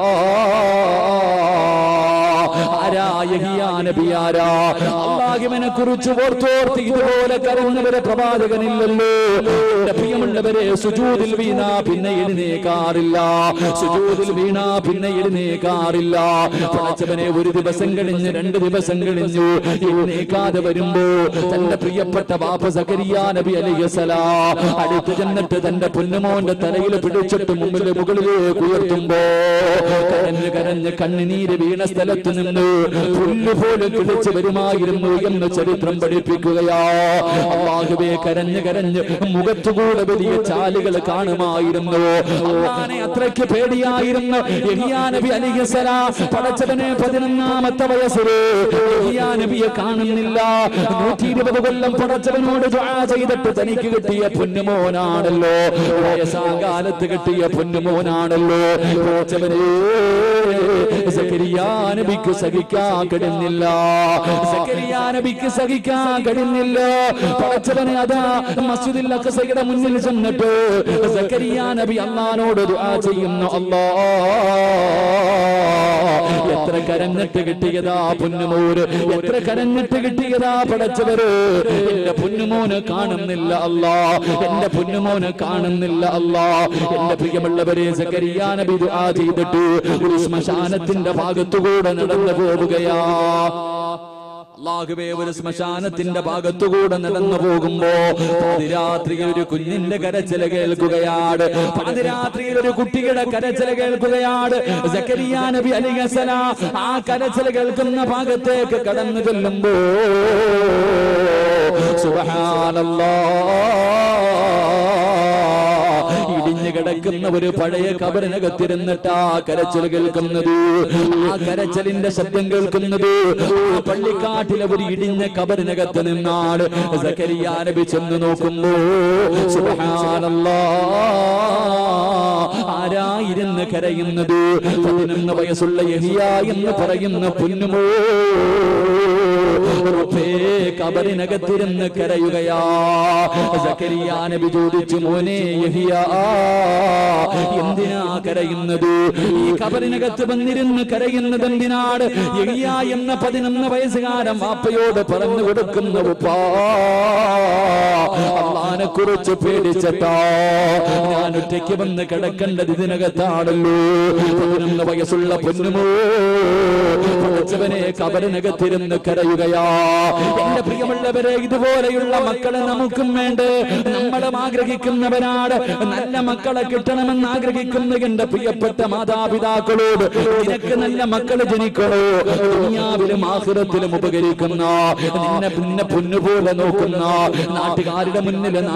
ആരാ യഹിയാ നബി ആരാ അള്ളാഹുവിനെ കുറിച്ച് ഓർത്തോർത്ത് ഇതുപോലെ കരഞ്ഞവരെ പ്രവാചകനില്ലല്ലോ എന്റെ പ്രിയമുള്ളവരെ സുജൂദിൽ വീണ പിന്നെ എഴുന്നേക്കാറില്ല സുജൂദിൽ വീണ പിന്നെ എഴുന്നേക്കാറില്ല പടച്ചവനെ ഒരു ദിവസം കഴിഞ്ഞ് രണ്ട് ദിവസം കഴിഞ്ഞു എഴുന്നേക്കാതെ വരുമ്പോ തന്റെ പ്രിയപ്പെട്ട ബാപ്പ സക്കരിയ നബി അലിഹസലാ അടുത്ത് ചെന്നിട്ട് തന്റെ പൊന്നുമോന്റെ തലയിൽ പിടിച്ചിട്ട് മുമ്പിൽ മുകളിലേക്ക് ഉയർത്തുമ്പോ കരഞ്ഞ് കരഞ്ഞ് കണ്ണുനീര് വീണ സ്ഥലത്ത് നിന്ന് പുല്ല് പോലെ കിളിച്ചു വരുമായിരുന്നു എന്ന് ചരിത്രം പഠിപ്പിക്കുകയാ അള്ളാഹുവേ കരഞ്ഞ് കരഞ്ഞ് മുഖത്തുകൂടെ വലിയ ചാലുകൾ കാണുമായിരുന്നു അള്ളാനെ അത്രയ്ക്ക് പേടിയായിരുന്നു യഹിയാ നബി അലിഹസലാ പടച്ചവനെ പതിനൊന്നാമത്തെ വയസ്സില് യഹിയാ നബിയെ കാണുന്നില്ല നൂറ്റി ഇരുപത് കൊല്ലം പടച്ചവനോട് ദുആ ചെയ്തിട്ട് തനിക്ക് കിട്ടിയ പൊന്നുമോനാണല്ലോ വയസ്സാകാലത്ത് കിട്ടിയ പൊന്നുമോനാണല്ലോ പടച്ചവനെ സക്കരിയാ നബിക്ക് സഹിക്കാൻ കഴിയുന്നില്ല സക്കരിയാ നബിക്ക് സഹിക്കാൻ കഴിയുന്നില്ല പടച്ചവനെ അതാ മസ്ജിദിൽ അക്സയുടെ മുന്നിൽ ചെന്നിട്ട് സക്കരിയാ നബി അള്ളഹാനോട് ദുആ ചെയ്യുന്നു അല്ലാ എത്ര കരഞ്ഞിട്ട് കിട്ടിയതാ പൊന്നുമോര് എത്ര കരഞ്ഞിട്ട് കിട്ടിയതാ പടച്ചവര് എന്റെ പൊന്നുമോന് കാണുന്നില്ല അല്ലാ എന്റെ പൊന്നുമോന് കാണുന്നില്ല അല്ലാ എന്റെ പ്രിയമുള്ളവരെ സക്കരിയാ നബി ദുആ ചെയ്തിട്ട് ഒരു ശ്മശാനത്തിന്റെ ഭാഗത്തുകൂടെ നടന്നു പോവുകയാ അള്ളാഹുവേ ഒരു ശ്മശാനത്തിന്റെ ഭാഗത്തുകൂടെ നടന്നു പോകുമ്പോ പാതിരാത്രിയിൽ ഒരു കുഞ്ഞിന്റെ കരച്ചില കേൾക്കുകയാണ് പാതിരാത്രിയിൽ ഒരു കുട്ടിയുടെ കരച്ചില കേൾക്കുകയാണ് സക്കരിയ നബി അലിഹസല ആ കരച്ചില കേൾക്കുന്ന ഭാഗത്തേക്ക് കടന്നു ചെല്ലുമ്പോ സുബ്ഹാനല്ലാഹ് ഇടിഞ്ഞു കിടക്കുന്ന ഒരു പഴയ കബറിനകത്തിരുന്നിട്ട് ആ കരച്ചിൽ കേൾക്കുന്നത് ആ കരച്ചിലിന്റെ ശബ്ദം കേൾക്കുന്നത് ആ പള്ളിക്കാട്ടിലെ ഒരു ഇടിഞ്ഞ കബറിനകത്ത് നിന്നാണ് സക്കരിയ നബി ചെന്ന് നോക്കുമ്പോ സുബ്ഹാനല്ലാഹ് ആരായിരുന്ന് കരയുന്നത് പതിനൊന്ന് വയസ്സുള്ള യഹിയ എന്ന് പറയുന്ന പൊന്നുമോ റബ്ബേ, കബറിനകത്തിരുന്ന് കരയുകയാ സക്കരിയ നബി ചോദിച്ചു മോനെ യഹിയ എന്തിനാ കരയുന്നത് ഈ കബറിനകത്ത് വന്നിരുന്ന് കരയുന്നത് എന്തിനാണ് യഹിയ എന്ന പതിനൊന്ന് വയസ്സുകാരൻ വാപ്പയോട് പറഞ്ഞു കൊടുക്കുന്ന ഉപ്പാ അള്ളാനെ കുറിച്ച് പേടിച്ചട്ടാ ഞാൻ ഒറ്റയ്ക്ക് വന്ന് കിടക്കേണ്ടത് ഇതിനകത്താണല്ലോ പതിനൊന്ന് വയസ്സുള്ള പൊന്നുമോ പഠിച്ചവനെ കബറിനകത്തിരുന്ന് കരയുകയാ എന്റെ പ്രിയമുള്ളവരെ ഇതുപോലെയുള്ള മക്കളെ നമുക്കും വേണ്ട നമ്മളും ആഗ്രഹിക്കുന്നവരാണ് നല്ല മക്കളെ കിട്ടണമെന്ന് ആഗ്രഹിക്കുന്ന എന്റെ പ്രിയപ്പെട്ട മാതാപിതാക്കളോട് നിനക്ക് നല്ല മക്കള് ജനിക്കണോ ദുനിയാവിലും ആഹ്റത്തിലും ഉപകരിക്കുന്ന നിന്നെ പിന്നെ പൊന്നുപോലെ നോക്കുന്ന നാട്ടുകാരുടെ മുന്നിൽ നാണം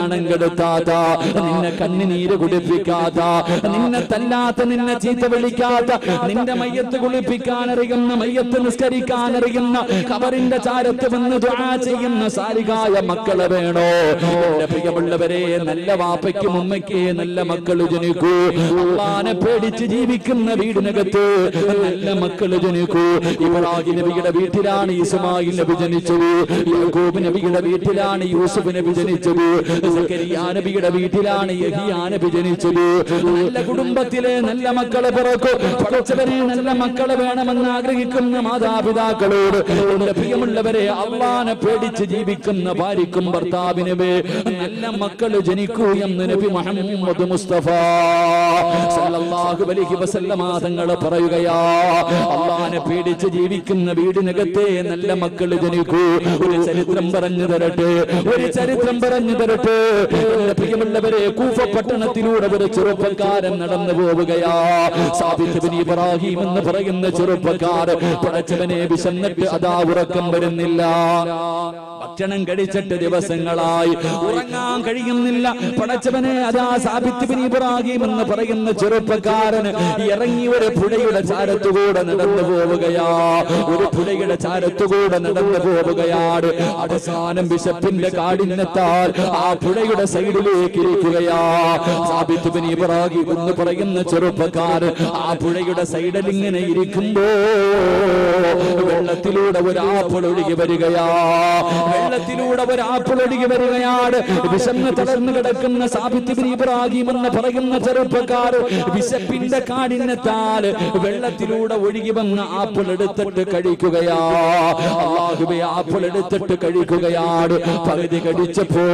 നാണം കെടുത്താത്ത നിന്നെ കണ്ണുനീര് കുടിപ്പിക്കാത്ത നിന്നെ തല്ലാത്ത നിന്നെ ചീത്ത വിളിക്കാത്ത നിന്റെ മയ്യത്ത് കുളിപ്പിക്കാൻ അറിയുന്ന മയ്യത്ത് നിസ്കരിക്കാൻ അറിയുന്ന കബറിന്റെ ചാരത്ത് വന്ന് ദുആ ചെയ്യുന്ന സാരികായ മക്കളെ വേണോ എന്റെ പ്രിയമുള്ളവരെ നല്ല വാപ്പയ്ക്കും ഉമ്മയ്ക്ക് നല്ല മക്കൾ ജനിക്കൂ അള്ളാനെ പേടിച്ച് ജീവിക്കുന്ന വീടിനകത്ത് നല്ല മക്കൾ ജനിക്കൂ ഇബ്രാഹിം നബിയുടെ വീട്ടിലാണ് ഇസ്മായിൽ നബി ജനിച്ചത് യാക്കൂബ് നബിയുടെ വീട്ടിലാണ് യൂസുഫ് നബി ജനിച്ചത് സക്കരിയ നബിയുടെ വീട്ടിലാണ് യഹിയാ നബി ജനിച്ചത് നല്ല കുടുംബത്തിലെ നല്ല മക്കളെ പിറക്കും പഠിച്ചവരെ നല്ല മക്കളെ വേണമെന്ന് ആഗ്രഹിക്കുന്ന മാതാപിതാക്കളോട് എന്റെ പ്രിയമുള്ളവരെ അള്ളാനെ പേടിച്ച് ജീവിക്കുന്ന ഭാര്യക്കും ഭർത്താവിന് നല്ല മക്കള് ജനിക്കൂ എന്ന് നബി മുഹമ്മദ് മുസ്തഫ സല്ലല്ലാഹു അലൈഹി വസല്ലമ തങ്ങൾ പറയുകയാ അള്ളാനെ പേടിച്ച് ജീവിക്കുന്ന വീടിനകത്തെ നല്ല മക്കള് ജനിക്കൂ ഒരു ചരിത്രം പറഞ്ഞു തരട്ടെ ഒരു ചരിത്രം പറഞ്ഞു തരട്ടെ എന്റെ പ്രിയമുള്ളവരെ കൂഫ പട്ടണത്തിലൂടെ ഒരു ചെറുപ്പക്കാരൻ നടന്നു പോവുകയാ സാബിത്ത് ബിൻ ഇബ്രാഹിം എന്ന് പറയുന്ന ചെറുപ്പക്കാരൻ പടച്ചവനെ വിശന്നിട്ട് അതാ ഉറക്കം വരുന്നില്ല ഭക്ഷണം കഴിച്ചിട്ട് ദിവസങ്ങളായി ഉറങ്ങാൻ കഴിയുന്നില്ല പടച്ചവനെ അതാ സാബിത്ത് ബിൻ ഇബ്രാഹിം എന്ന് പറയുന്ന ചെറുപ്പക്കാരൻ ഇറങ്ങി ഒരു പുഴയുടെ ചാരത്തുകൂടെ നടന്നു പോവുകയാ ഒരു പുഴയുടെ ചാരത്തുകൂടെ നടന്നു പോവുകയാണ് അവസാനം ബിഷപ്പിന്റെ കാഠിന്യത്താൽ ആ പുഴയുടെ സൈഡിലേക്ക് ഇരിക്കുകയാ സാബിത്ത് ബിൻ ഇബ്രാഹിം എന്ന് പറയുന്ന ചെറുപ്പക്കാരൻ ആ പുഴയുടെ സൈഡിൽ ഇങ്ങനെ ഇരിക്കുമ്പോ വെള്ളത്തിലൂടെ ഒരു ആപ്പിൾ ഒഴുകി വരികയാ വെള്ളത്തിലൂടെ ഒരു ആപ്പിൾ ഒഴുകി വരികയാണ് വിശന്ന് തളർന്നു കിടക്കുന്ന സാബിത്ത് ബിൻ ഇബ്രാഹിം എന്ന് പറയുന്ന ചെറുപ്പക്കാർ വിശപ്പിന്റെ കാഠിന്യത്താൽ വെള്ളത്തിലൂടെ ഒഴുകി വന്ന ആപ്പിൾ എടുത്തിട്ട് കഴിക്കുകയാ അള്ളാഹുബെ ആപ്പിൾ എടുത്തിട്ട് കഴിക്കുകയാണ് പകുതി കടിച്ചപ്പോ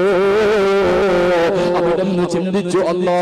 അവിടെ നിന്ന് ചിന്തിച്ചു അല്ലാ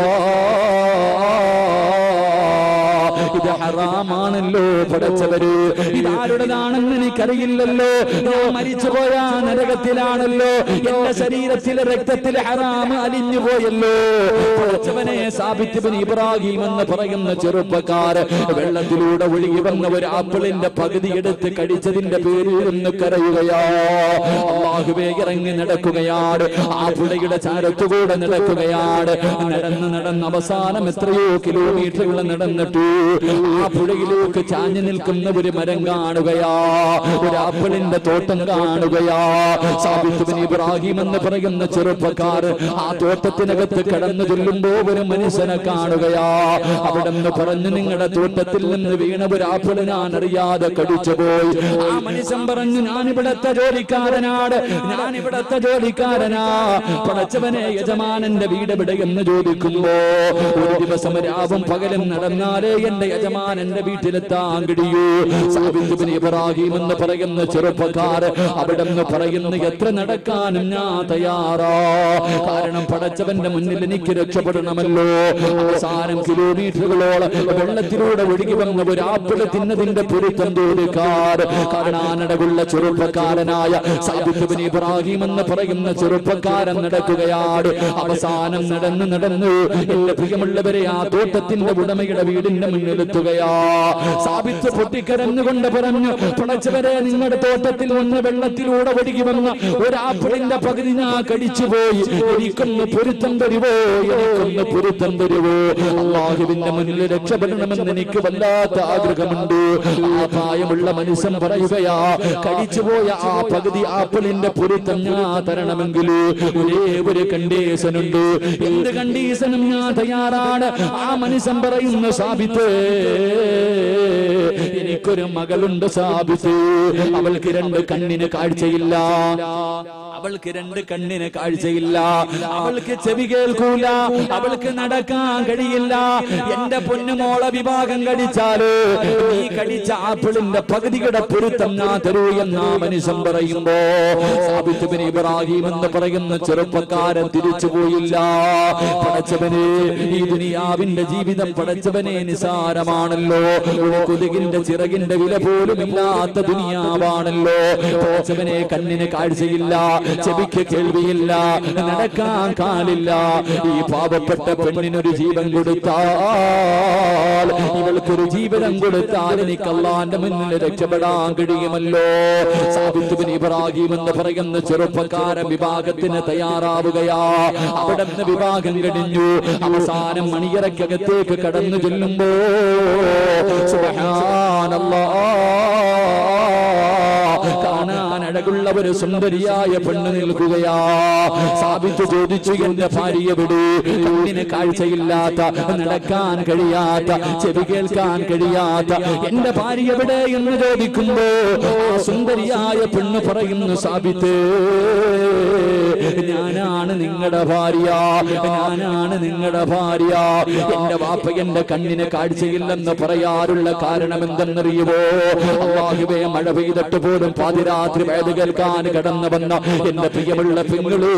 ഇത് ഹറാമാണല്ലോ പടച്ചവര് ഇതാരുടേതാണെന്ന് എനിക്കറിയില്ലല്ലോ ഞാൻ മരിച്ചുപോയ നരകത്തിലാണല്ലോ എന്റെ ശരീരത്തിലെ രക്തത്തിലെ ഹറാം അലിഞ്ഞു പോയല്ലോ പടച്ചവനെ സാബിത്തുബിൻ ഇബ്രാഹിം എന്ന് പറയുന്ന ചെറുപ്പക്കാര് വെള്ളത്തിലൂടെ ഒഴുകി വന്ന ഒരു ആപ്പിളിന്റെ പകുതി എടുത്ത് കടിച്ചതിന്റെ പേരിൽ നിന്ന് കരയുകയാ അള്ളാഹുവേ ഇറങ്ങി നടക്കുകയാണ് ആ പുഴയുടെ ചാരത്തുകൂടെ നടക്കുകയാണ് നടന്ന് നടന്ന് അവസാനം എത്രയോ കിലോമീറ്ററുകൾ നടന്നിട്ടു ആ പുഴയിലേക്ക് ചാഞ്ഞു നിൽക്കുന്ന ഒരു മരം കാണുകയാ ഒരു ആപ്പിളിന്റെ തോട്ടം കാണുകയാ സാബിത്തുബിൻ ഇബ്രാഹിം എന്ന് പറയുന്ന ചെറുപ്പക്കാരൻ ആ തോട്ടത്തിനകത്ത് കടന്നു ചെല്ലുമ്പോ ഒരു മനുഷ്യനെ കാണുകയാ അവിടെ നിന്ന് പറഞ്ഞു നിങ്ങളുടെ തോട്ടത്തിൽ നിന്ന് വീണ ഒരു ആപ്പിള് ഞാൻ അറിയാതെ കടിച്ചു പോയി ആ മനുഷ്യൻ പറഞ്ഞു ഞാൻ ഇവിടത്തെ ജോലിക്കാരനാണ് ഞാൻ ഇവിടത്തെ ജോലിക്കാരനാ പടച്ചവനെ യജമാനന്റെ വീട് എവിടെ എന്ന് ചോദിക്കുമ്പോ ഒരു ദിവസം രാവും പകലും നടന്നാലേ എന്റെ യജമാനന്റെ വീട്ടിലെത്താൻ കഴിയൂ സാബിത്ത് ബിൻ ഇബ്രാഹിം എന്ന് പറയുന്ന ചെറുപ്പക്കാർ അവിടെ നിന്ന് പറയുന്നു എത്ര നടക്കാനും ഞാൻ തയ്യാറാ കാരണം പടച്ചവന്റെ മുന്നിൽ എനിക്ക് രക്ഷപ്പെടണമല്ലോ അവസാനം കിലോമീറ്ററുകളോളം വെള്ളത്തിലൂടെ ഒഴുകി വന്ന ഒരു ആപ്പിള് തിന്നതിന്റെ പൊരുത്തം തോന്നിക്കാർ കാണാനടകുള്ള ചെറുപ്പക്കാരനായ സാബിത്ത് ബിൻ ഇബ്രാഹിം എന്ന് പറയുന്ന ചെറുപ്പക്കാരൻ നടക്കുകയാണ് അവസാനം നടന്ന് നടന്നു എന്റെ പ്രിയമുള്ളവരെ ആ തോട്ടത്തിന്റെ ഉടമയുടെ വീടിന്റെ മുന്നിലെത്തുകയാ സാബിത്ത് പൊട്ടിക്കരഞ്ഞുകൊണ്ട് പറഞ്ഞു പടച്ചവരെ നിങ്ങളുടെ തോട്ടത്തിൽ വന്ന് വെള്ളത്തിലൂടെ ഒഴുകി വന്ന ഒരു ആപ്പിളിന്റെ പകുതി ഞാൻ കടിച്ചുപോയി എനിക്കൊന്ന് പൊരുത്തം തരുവോ എനിക്കൊന്ന് പൊരുത്തം തരുവോ അള്ളാഹുവിന്റെ മുന്നിൽ രക്ഷപ്പെടണമെന്ന് എനിക്ക് വല്ലാത്ത ആഗ്രഹമുണ്ട് ആ പ്രായമുള്ള മനുഷ്യൻ പറയുകയാ കടിച്ചുപോയ ആ പകുതി ആപ്പിളിന്റെ പൊരുത്തം ഞാൻ തരണമെങ്കിൽ ഒരേ ഒരു കണ്ടീഷൻ ഉണ്ട് എന്ത് കണ്ടീഷനും ഞാൻ തയ്യാറാണ് ആ മനുഷ്യൻ പറയുന്ന സാബിത്ത് എനിക്കൊരു മകളുണ്ട് സാബിത്ത് അവൾക്ക് രണ്ട് കണ്ണിന് കാഴ്ചയില്ല അവൾക്ക് രണ്ട് കണ്ണിന് കാഴ്ചയില്ല അവൾക്ക് ചെവി കേൾക്കൂല അവൾക്ക് നടക്കാൻ കഴിയില്ല എന്റെ പൊന്നുമോളെ വിഭാഗം കടിച്ചാല് നീ കടിച്ച ആപ്പിളിന്റെ പകുതിയുടെ പൊരുത്തം ഞാൻ തരൂ എന്ന് ആ മനുഷ്യൻ പറയുമ്പോ സാബിത്ത് ബിൻ ഇബ്രാഹിം എന്ന് പറയുന്ന ചെറുപ്പക്കാരൻ തിരിച്ചുപോയില്ല പടച്ചവനെ ഈ ദുനിയാവിന്റെ ജീവിതം പടച്ചവനെ നിസാരമാണല്ലോ ഒരു കൊതുകിന്റെ ചിറകിന്റെ വില പോലും ഇല്ലാത്ത ദുനിയാവാണല്ലോ പടച്ചവനെ കണ്ണിന് കാഴ്ചയില്ല ചെവിക്ക് കേൾവിയില്ല നടക്കാൻ കാലില്ല ഈ പാവപ്പെട്ട പെണ്ണിനൊരു ജീവൻ കൊടുത്താൽ ഇവൾക്കൊരു ജീവിതം കൊടുത്താൽ എനിക്ക് അള്ളാന്റെ മുന്നിൽ രക്ഷപ്പെടാൻ കഴിയുമല്ലോ സാബിത്തുബിൻ ഇബ്രാഹിം എന്ന് പറയുന്ന ചെറുപ്പക്കാരൻ വിഭാഗത്തിന് തയ്യാറാവുകയാ അവിടെ നിന്ന് വിഭാഗം കഴിഞ്ഞു അവസാനം മണിയറക്കകത്തേക്ക് കടന്നു ചെല്ലുമ്പോ സുബ്ഹാനല്ലാഹ് കാണാൻ അഴകുള്ള ഒരു സുന്ദരിയായ പെണ്ണ് നിൽക്കുകയാ സാബിത്ത് ചോദിച്ചു എന്റെ ഭാര്യ വിടൂ കണ്ണിന് കാഴ്ചയില്ലാത്ത നടക്കാൻ കഴിയാത്ത ചെവി കേൾക്കാൻ കഴിയാത്ത എന്റെ ഭാര്യ എവിടെ എന്ന് ചോദിക്കുമ്പോ ആ സുന്ദരിയായ പെണ്ണ് പറയുന്നു സാബിത്ത് ഞാനാണ് നിങ്ങളുടെ ഭാര്യ ഞാനാണ് നിങ്ങളുടെ ഭാര്യ എന്റെ വാപ്പ എന്റെ കണ്ണിന് കാഴ്ചയില്ലെന്ന് പറയാറുള്ള കാരണം എന്തെന്നറിയുമോ അള്ളാഹുവേ മഴ പെയ്തിട്ട് പോലും പാതിരാത്രി വേദ കേൾക്കാൻ കടന്നു വന്ന എന്റെ പ്രിയമുള്ള പെങ്ങള്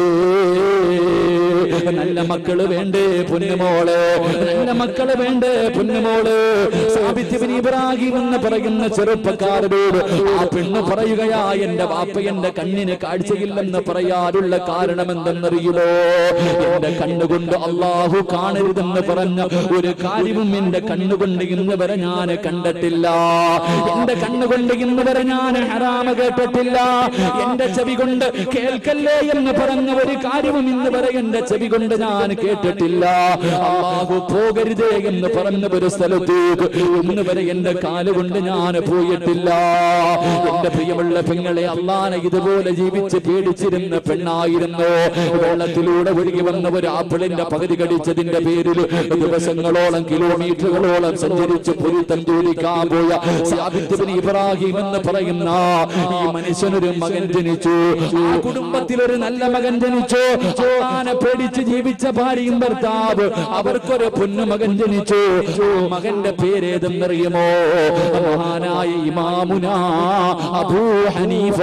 നല്ല മക്കള് വേണ്ടേ പൊന്നുമോള് നല്ല മക്കള് വേണ്ടേ പൊന്നുമോള് സാബിത്യബിൻ ഇബ്രാഹിം എന്ന് പറയുന്ന ചെറുപ്പക്കാരോട് ആ പെണ്ണ് പറയുകയാ എന്റെ വാപ്പ എന്റെ കണ്ണിന് കാഴ്ചയില്ലെന്ന് പറയാറുള്ള കാരണം എന്തെന്നറിയുമോ എന്റെ കണ്ണുകൊണ്ട് അള്ളാഹു കാണരുതെന്ന് പറഞ്ഞ ഒരു കാര്യവും എന്റെ കണ്ണുകൊണ്ട് ഇന്ന് വരെ ഞാൻ കണ്ടിട്ടില്ല എന്റെ കണ്ണുകൊണ്ട് ഇന്ന് വരെ ഞാൻ ഹറാമ കേട്ടിട്ടില്ല എന്റെ ചെവി കൊണ്ട് കേൾക്കല്ലേ എന്ന് പറഞ്ഞ ഒരു കാര്യവും ഇന്ന് വരെ എന്റെ ചെവി കൊണ്ട് ഞാൻ കേട്ടിട്ടില്ല അള്ളാഹു പോകരുതേ എന്ന് പറഞ്ഞ ഒരു സ്ഥലത്തേക്ക് ഇന്ന് വരെ എന്റെ കാലുകൊണ്ട് ഞാൻ പോയിട്ടില്ല എന്റെ പ്രിയമുള്ള പെങ്ങളെ അള്ളാനെ ഇതുപോലെ ജീവിച്ച് പേടിച്ചിരുന്ന പെണ്ണായിരുന്നു വെള്ളത്തിലൂടെ ഒഴുകി വന്ന ഒരു ആപ്പിളിന്റെ പകുതി കടിച്ചതിന്റെ പേരിൽ ദിവസങ്ങളോളം കിലോമീറ്ററുകളോളം സഞ്ചരിച്ച് പൊരുത്തം ജോലിക്കാൻ പോയ സാബിത്തുബിൻ ഇബ്രാഹിം എന്ന് പറയുന്ന ഈ മനുഷ്യനൊരു മകൻ ജനിച്ചു ആ കുടുംബത്തിൽ ഒരു നല്ല മകൻ ജനിച്ചു ആനെ പേടിച്ച് ജീവിച്ച ഭാര്യയും ഭർത്താവ് അവർക്കൊരു പൊന്നുമകൻ ജനിച്ചു ആ മകന്റെ പേരേതെന്നറിയുമോ മഹാനായ ഇമാമുന അബൂ ഹനീഫ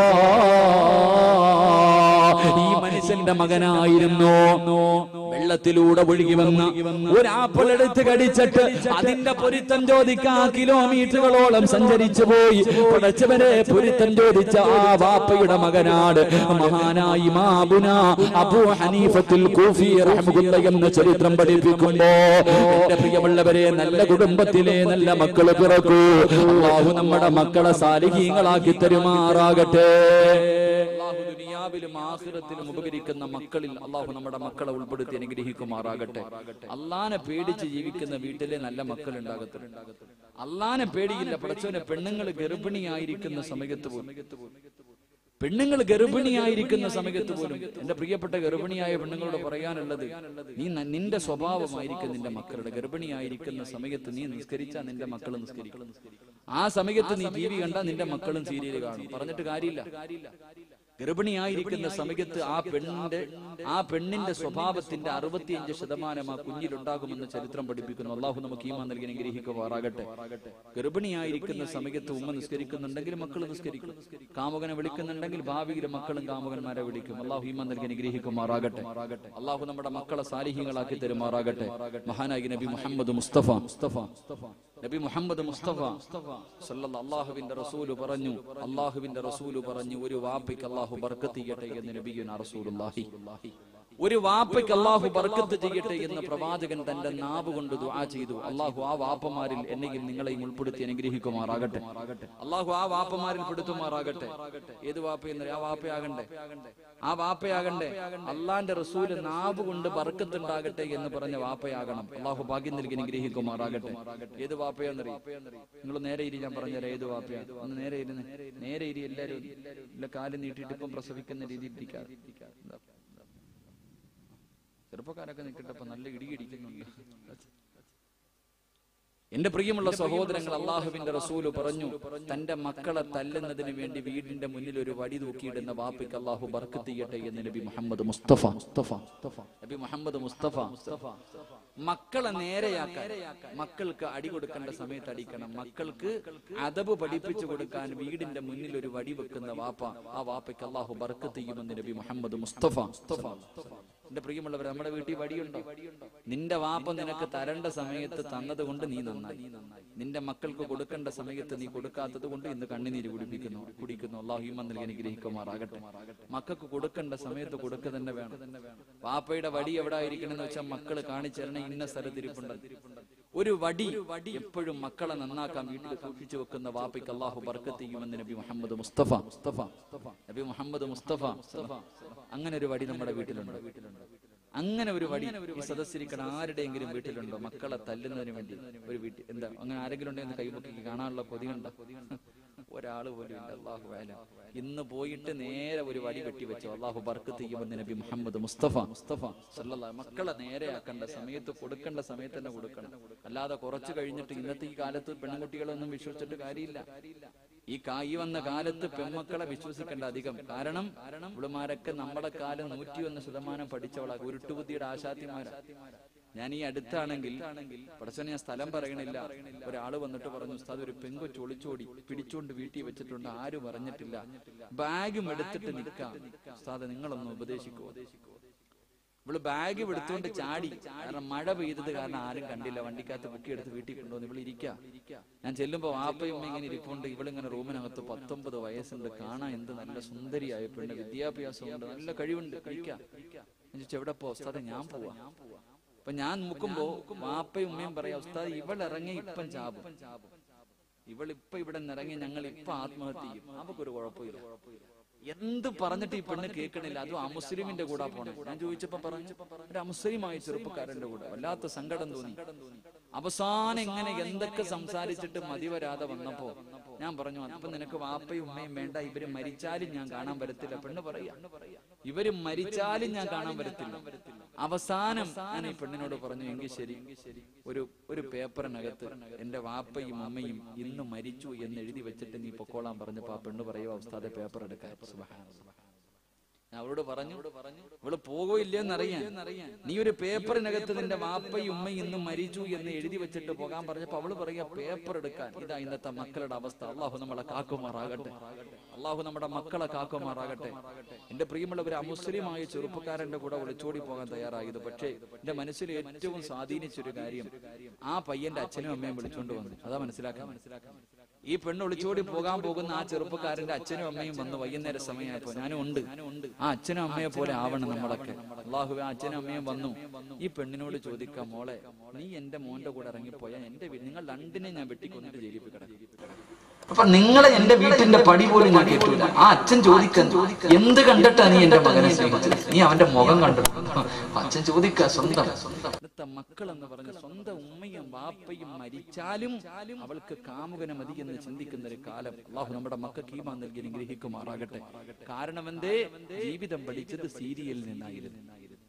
ഈ മനുഷ്യന്റെ മകനായിരുന്നു വെള്ളത്തിലൂടെ ഒഴുകി വന്ന ഒരു ആപ്പിൾ എടുത്ത് കടിച്ചിട്ട് അതിന്റെ പൊരുത്തം ചോദിക്കാൻ കിലോമീറ്ററുകളോളം സഞ്ചരിച്ചു പോയി പടച്ചവരെ പൊരുത്തം ചോദിച്ച ആ വാപ്പയുടെ മകനാണ് മഹാനായി മാബുന അബൂ ഹനീഫത്തുൽ കൂഫി റഹ്മത്തുള്ള എന്ന ചരിത്രം പഠിപ്പിക്കുമ്പോ എന്റെ പ്രിയമുള്ളവരെ നല്ല കുടുംബത്തിലെ നല്ല മക്കള് പിറക്കൂ അള്ളാഹു നമ്മുടെ മക്കളെ സാലിഹീങ്ങളാക്കി തരുമാറാകട്ടെ അള്ളാഹു ദുനിയാവിലും ആഖിറത്തിലും ഉപകരിക്കുന്ന മക്കളിൽ അള്ളാഹു നമ്മുടെ മക്കളെ ഉൾപ്പെടുത്തി അനുഗ്രഹിക്കുമാറാകട്ടെ അള്ളാനെ പേടിച്ച് ജീവിക്കുന്ന വീട്ടിലെ നല്ല മക്കൾ ഉണ്ടാകത്തില്ല അള്ളാനെ പേടിയില്ല പടച്ചവനെ പെണ്ണുങ്ങൾ ഗർഭിണിയായിരിക്കുന്ന സമയത്ത് പോലും പെണ്ണുങ്ങൾ ഗർഭിണിയായിരിക്കുന്ന സമയത്ത് പോലും എന്റെ പ്രിയപ്പെട്ട ഗർഭിണിയായ പെണ്ണുങ്ങളോട് പറയാനുള്ളത് നീ ന- നിന്റെ സ്വഭാവമായിരിക്കും നിന്റെ മക്കളുടെ ഗർഭിണിയായിരിക്കുന്ന സമയത്ത് നീ നിസ്കരിച്ചാ നിന്റെ മക്കൾ നിസ്കരിക്കും ആ സമയത്ത് നീ ടി വി കണ്ടാ നിന്റെ മക്കളും സീരിയൽ കാണും പറഞ്ഞിട്ട് കാര്യമില്ല ഗർഭിണിയായിരിക്കുന്ന സമയത്ത് ആ പെണ്ണിന്റെ ആ പെണ്ണിന്റെ സ്വഭാവത്തിന്റെ അറുപത്തിയഞ്ച് ശതമാനം ആ കുഞ്ഞിലുണ്ടാകുമെന്ന് ചരിത്രം പഠിപ്പിക്കുന്നു അള്ളാഹു നമുക്ക് ഈമാൻ നൽകി അനുഗ്രഹിക്കുമാറാകട്ടെ ഗർഭിണിയായിരിക്കുന്ന സമയത്ത് ഉമ്മ നിസ്കരിക്കുന്നുണ്ടെങ്കിൽ മക്കൾ നിസ്കരിക്കും കാമുകനെ വിളിക്കുന്നുണ്ടെങ്കിൽ ഭാവിയിൽ മക്കളും കാമുകന്മാരെ വിളിക്കും അള്ളാഹു ഈമാൻ നൽകി അനുഗ്രഹിക്കുമാറാകട്ടെ അള്ളാഹു നമ്മുടെ മക്കളെ സാലിഹ്യങ്ങളാക്കി തരുമാറാകട്ടെ മഹാനായി നബി മുഹമ്മദ് മുസ്തഫ മുസ്തഫ നബി മുഹമ്മദ് മുസ്തഫ സല്ലല്ലാഹു അള്ളാഹുവിന്റെ റസൂല് പറഞ്ഞു അള്ളാഹുവിന്റെ റസൂല് പറഞ്ഞു ഒരു വാപ്പയ്ക്ക് അള്ളാഹു ബർക്കത്ത് ചെയ്യട്ടെ എന്ന് നബിയുന റസൂലുള്ളാഹി ഒരു വാപ്പയ്ക്ക് അള്ളാഹു ബർക്കത്ത് ചെയ്യട്ടെ എന്ന് പ്രവാചകൻ തന്റെ നാവ് കൊണ്ട് ദുആ ചെയ്തു അള്ളാഹു ആ വാപ്പമാരിൽ എന്നെയും നിങ്ങളെയും ഉൾപ്പെടുത്തി അനുഗ്രഹിക്കുമാറാകട്ടെ അള്ളാഹു ആ വാപ്പമാരിൽ പെടുത്തുമാറാകട്ടെ ഏത് വാപ്പയെന്ന് ആ വാപ്പയാകണ്ടേ ആ വാപ്പയാകണ്ടേ അള്ളാന്റെ റസൂല് നാവ് കൊണ്ട് ബർക്കത്ത് ഉണ്ടാകട്ടെ എന്ന് പറഞ്ഞ വാപ്പയാകണം അള്ളാഹു ഭാഗ്യം നൽകി അനുഗ്രഹിക്കുമാറാകട്ടെ ഏത് വാപ്പയാന്നറിയും നിങ്ങൾ നേരെ ഇരി ഞാൻ പറഞ്ഞുതരാം ഏത് വാപ്പയാ ഒന്ന് നേരെ ഇരുന്ന് നേരെ ഇരി എല്ലാരും ഇല്ല കാല് നീട്ടിയിട്ട് ഇപ്പം പ്രസവിക്കുന്ന രീതിയിൽ ഇരിക്കാതെ എന്താ? ചെറുപ്പക്കാരൊക്കെ നിൽക്കട്ടപ്പോ നല്ല ഇടിയിടിക്കുന്നുണ്ട് എന്റെ പ്രിയമുള്ള സഹോദരങ്ങൾ അള്ളാഹുവിന്റെ റസൂല് പറഞ്ഞു തന്റെ മക്കളെ തല്ലുന്നതിന് വേണ്ടി വീടിന്റെ മുന്നിൽ ഒരു വടി തൂക്കിയിടുന്ന വാപ്പിക്ക് അള്ളാഹു ബർക്കത്ത് ചെയ്യട്ടെ എന്ന് നബി മുഹമ്മദ് മുസ്തഫ മുസ്തഫ നബി മുഹമ്മദ് മുസ്തഫ മക്കളെ നേരെയാക്കാൻ മക്കൾക്ക് അടി കൊടുക്കേണ്ട സമയത്ത് അടിക്കണം മക്കൾക്ക് അതബ് പഠിപ്പിച്ചു കൊടുക്കാൻ വീടിന്റെ മുന്നിൽ ഒരു വടി വെക്കുന്ന വാപ്പ ആ വാപ്പയ്ക്ക് അള്ളാഹു ബർക്കത്ത് ചെയ്യുമെന്ന് നബി മുഹമ്മദ് മുസ്തഫ മുസ്തഫ എന്റെ പ്രിയമുള്ളവർ നമ്മുടെ വീട്ടിൽ വടിയുണ്ടോ നിന്റെ വാപ്പ നിനക്ക് തരേണ്ട സമയത്ത് തന്നത് കൊണ്ട് നീ നന്നായി നിന്റെ മക്കൾക്ക് കൊടുക്കേണ്ട സമയത്ത് നീ കൊടുക്കാത്തത് കൊണ്ട് ഇന്ന് കണ്ണുനീര് കുടിപ്പിക്കുന്നു കുടിക്കുന്നു അള്ളാഹു ഈമാൻ നൽകി അനുഗ്രഹിക്കുമാറാകട്ടെ മക്കൾക്ക് കൊടുക്കേണ്ട സമയത്ത് കൊടുക്കുക തന്നെ വേണം വാപ്പയുടെ വടി എവിടെ ആയിരിക്കണം എന്ന് വെച്ചാൽ മക്കള് കാണിച്ചേരണ ഇന്ന സ്ഥലത്തിരിപ്പുണ്ട് ഒരു വടി എപ്പോഴും മക്കളെ നന്നാക്കാൻ വീട്ടിൽ സൂക്ഷിച്ചു വെക്കുന്ന വാപ്പയ്ക്ക് അള്ളാഹു ബർക്കത്ത് ചെയ്യുമെന്ന് നബി മുഹമ്മദ് മുസ്തഫ മുസ്തഫ നബി മുഹമ്മദ് മുസ്തഫ അങ്ങനെ ഒരു വടി നമ്മുടെ വീട്ടിലുണ്ട് അങ്ങനെ ഒരു വടി ഈ സദസ്സിരിക്കണ ആരുടെയെങ്കിലും വീട്ടിലുണ്ടോ മക്കളെ തല്ലുന്നതിന് വേണ്ടി ഒരു വീട്ടിൽ എന്താ അങ്ങനെ ആരെങ്കിലും ഉണ്ടെന്ന് കൈപൊക്കി കാണാനുള്ള കൊതിയുണ്ടോ ഒരാള് പോലും ഇല്ല അള്ളാഹു വേല ഇന്ന് പോയിട്ട് നേരെ ഒരു വടി വെട്ടി വെച്ചു അള്ളാഹു ബർക്കത്ത് ചെയ്യുമെന്ന് നബി മുഹമ്മദ് മുസ്തഫ മുസ്തഫ സല്ലല്ലാഹു മക്കളെ നേരെയാക്കേണ്ട സമയത്ത് കൊടുക്കേണ്ട സമയത്ത് തന്നെ കൊടുക്കണം അല്ലാതെ കുറച്ച് കഴിഞ്ഞിട്ട് ഇന്നത്തെ ഈ കാലത്ത് പെൺകുട്ടികളൊന്നും വിശ്വസിച്ചിട്ട് കാര്യമില്ല ഈ കായി വന്ന കാലത്ത് പെൺമക്കളെ വിശ്വസിക്കേണ്ട അധികം കാരണം ഇവിടുമാരൊക്കെ നമ്മുടെ കാലം നൂറ്റി ഒന്ന് ശതമാനം പഠിച്ചവളാ ഉരുട്ടുബുദ്ധിയുടെ ആശാത്തിമാരാ ഞാൻ ഈ അടുത്താണെങ്കിൽ പടച്ചോനെ ഞാൻ സ്ഥലം പറയണില്ല ഒരാള് വന്നിട്ട് പറഞ്ഞു ഉസ്താദ് ഒരു പെങ്കൊച്ച് ഒളിച്ചോടി പിടിച്ചോണ്ട് വീട്ടിൽ വെച്ചിട്ടുണ്ട് ആരും പറഞ്ഞിട്ടില്ല ബാഗും എടുത്തിട്ട് നിൽക്കാം ഉസ്താദ് നിങ്ങളൊന്ന് ഉപദേശിക്കുമോ ഇവള് ബാഗ് എടുത്തുകൊണ്ട് ചാടി കാരണം മഴ പെയ്തത് കാരണം ആരും കണ്ടില്ല വണ്ടിക്കകത്ത് ബുക്കി എടുത്ത് വീട്ടിൽ കൊണ്ടുവന്ന് ഇവള് ഇരിക്ക ഞാൻ ചെല്ലുമ്പോ വാപ്പയും ഉമ്മയും ഇങ്ങനെ ഇരിപ്പുണ്ട് ഇവളിങ്ങനെ റൂമിനകത്ത് പത്തൊമ്പത് വയസ്സുണ്ട് കാണാൻ എന്ത് നല്ല സുന്ദരിയായ പെണ്ണ് വിദ്യാഭ്യാസമുണ്ട് നല്ല കഴിവുണ്ട് കഴിക്കാം ഞാൻ ചോദിച്ചു എവിടെ പോ ഉസ്താദെ ഞാൻ പോവാ അപ്പൊ ഞാൻ നോക്കുമ്പോ വാപ്പയും ഉമ്മയും പറയാം ഉസ്താദ് ഇവൾ ഇറങ്ങി ഇപ്പം ചാപും ഇവൾ ഇപ്പൊ ഇവിടെ നിറങ്ങി ഞങ്ങൾ ഇപ്പൊ ആത്മഹത്യ ചെയ്യും അവക്കൊരു കുഴപ്പമില്ല എന്ത് പറഞ്ഞിട്ട് ഈ പെണ്ണ് കേൾക്കണില്ല അതും അമുസ്ലിമിന്റെ കൂടെ പോണേ ഞാൻ ചോദിച്ചപ്പോ പറഞ്ഞു ഒരു അമുസ്ലിമായ ചെറുപ്പക്കാരന്റെ കൂടെ വല്ലാത്ത സങ്കടം തോന്നി അവസാനം ഇങ്ങനെ എന്തൊക്കെ സംസാരിച്ചിട്ട് മതി വരാതെ വന്നപ്പോ ഞാൻ പറഞ്ഞു അപ്പൊ നിനക്ക് വാപ്പയും ഉമ്മയും വേണ്ട ഇവര് മരിച്ചാലും ഞാൻ കാണാൻ വരത്തില്ല പെണ്ണ് പറയാ ഇവര് മരിച്ചാലും ഞാൻ കാണാൻ വരത്തില്ല അവസാനം ഞാൻ ഈ പെണ്ണിനോട് പറഞ്ഞു എങ്കിൽ ശരി ഒരു ഒരു പേപ്പറിനകത്ത് എന്റെ വാപ്പയും അമ്മയും ഇന്ന് മരിച്ചു എന്ന് എഴുതി വെച്ചിട്ട് നീ പൊക്കോളാൻ പറഞ്ഞപ്പോ ആ പെണ്ണ് പറയുക അവസ്ഥാതെ പേപ്പർ എടുക്കാൻ സുബ്ഹാനല്ലാഹ്. ഞാൻ അവളോട് പറഞ്ഞു ഇവള് പോകില്ലെന്നറിയാൻ നീ ഒരു പേപ്പറിനകത്ത് നിന്റെ വാപ്പയും ഉമ്മയും ഇന്ന് മരിച്ചു എന്ന് എഴുതി വെച്ചിട്ട് പോകാൻ പറഞ്ഞപ്പോ അവള് പറയാ പേപ്പർ എടുക്കാൻ ഇതാ ഇന്നത്തെ മക്കളുടെ അവസ്ഥ അള്ളാഹു നമ്മളെ കാക്കുമാറാകട്ടെ അള്ളാഹു നമ്മുടെ മക്കളെ കാക്കുമാറാകട്ടെ എന്റെ പ്രിയമുള്ളവർ അമുസ്ലിമായ ചെറുപ്പക്കാരന്റെ കൂടെ ഒളിച്ചോടി പോകാൻ തയ്യാറായത് പക്ഷേ എന്റെ മനസ്സിൽ ഏറ്റവും സ്വാധീനിച്ചൊരു കാര്യം ആ പയ്യന്റെ അച്ഛനും അമ്മയും വിളിച്ചോണ്ട് വന്നു അതാ മനസ്സിലാക്കാൻ മനസ്സിലാക്കാൻ ഈ പെണ്ണ് ഒളിച്ചോടി പോകാൻ പോകുന്ന ആ ചെറുപ്പക്കാരന്റെ അച്ഛനും അമ്മയും വന്ന് വൈകുന്നേര സമയമായപ്പോ ഞാനും ഉണ്ട് ആ അച്ഛനും അമ്മയെ പോലെ ആവണം നമ്മളൊക്കെ അള്ളാഹു ആ അച്ഛനും അമ്മയും വന്നു ഈ പെണ്ണിനോട് ചോദിക്കാം മോളെ നീ എന്റെ മോന്റെ കൂടെ ഇറങ്ങിപ്പോയാ എന്റെ വീട് നിങ്ങൾ രണ്ടിനെ ഞാൻ വെട്ടിക്കൊന്നിട്ട് ജയിലിൽ കിടക്കും അപ്പൊ നിങ്ങളെ എന്റെ വീട്ടിന്റെ പടി പോലും ഞാൻ കേട്ടില്ല ആ അച്ഛൻ ചോദിക്കാൻ എന്ത് കണ്ടിട്ടാ നീ എന്റെ മകനെ സ്നേഹിച്ചത് നീ അവന്റെ മുഖം കണ്ടു അച്ഛൻ ചോദിക്ക സ്വന്തം ഇന്നത്തെ മക്കൾ എന്ന് പറഞ്ഞ സ്വന്തം ഉമ്മയും വാപ്പയും മരിച്ചാലും അവൾക്ക് കാമുകനെ മതി എന്ന് ചിന്തിക്കുന്ന ഒരു കാലം അള്ളാഹു നമ്മുടെ മക്കൾക്ക് ഈമാൻ നൽകി അനുഗ്രഹിക്കുമാറാകട്ടെ കാരണം എന്തേ ജീവിതം പഠിച്ചത് സീരിയലിൽ നിന്നായിരുന്നു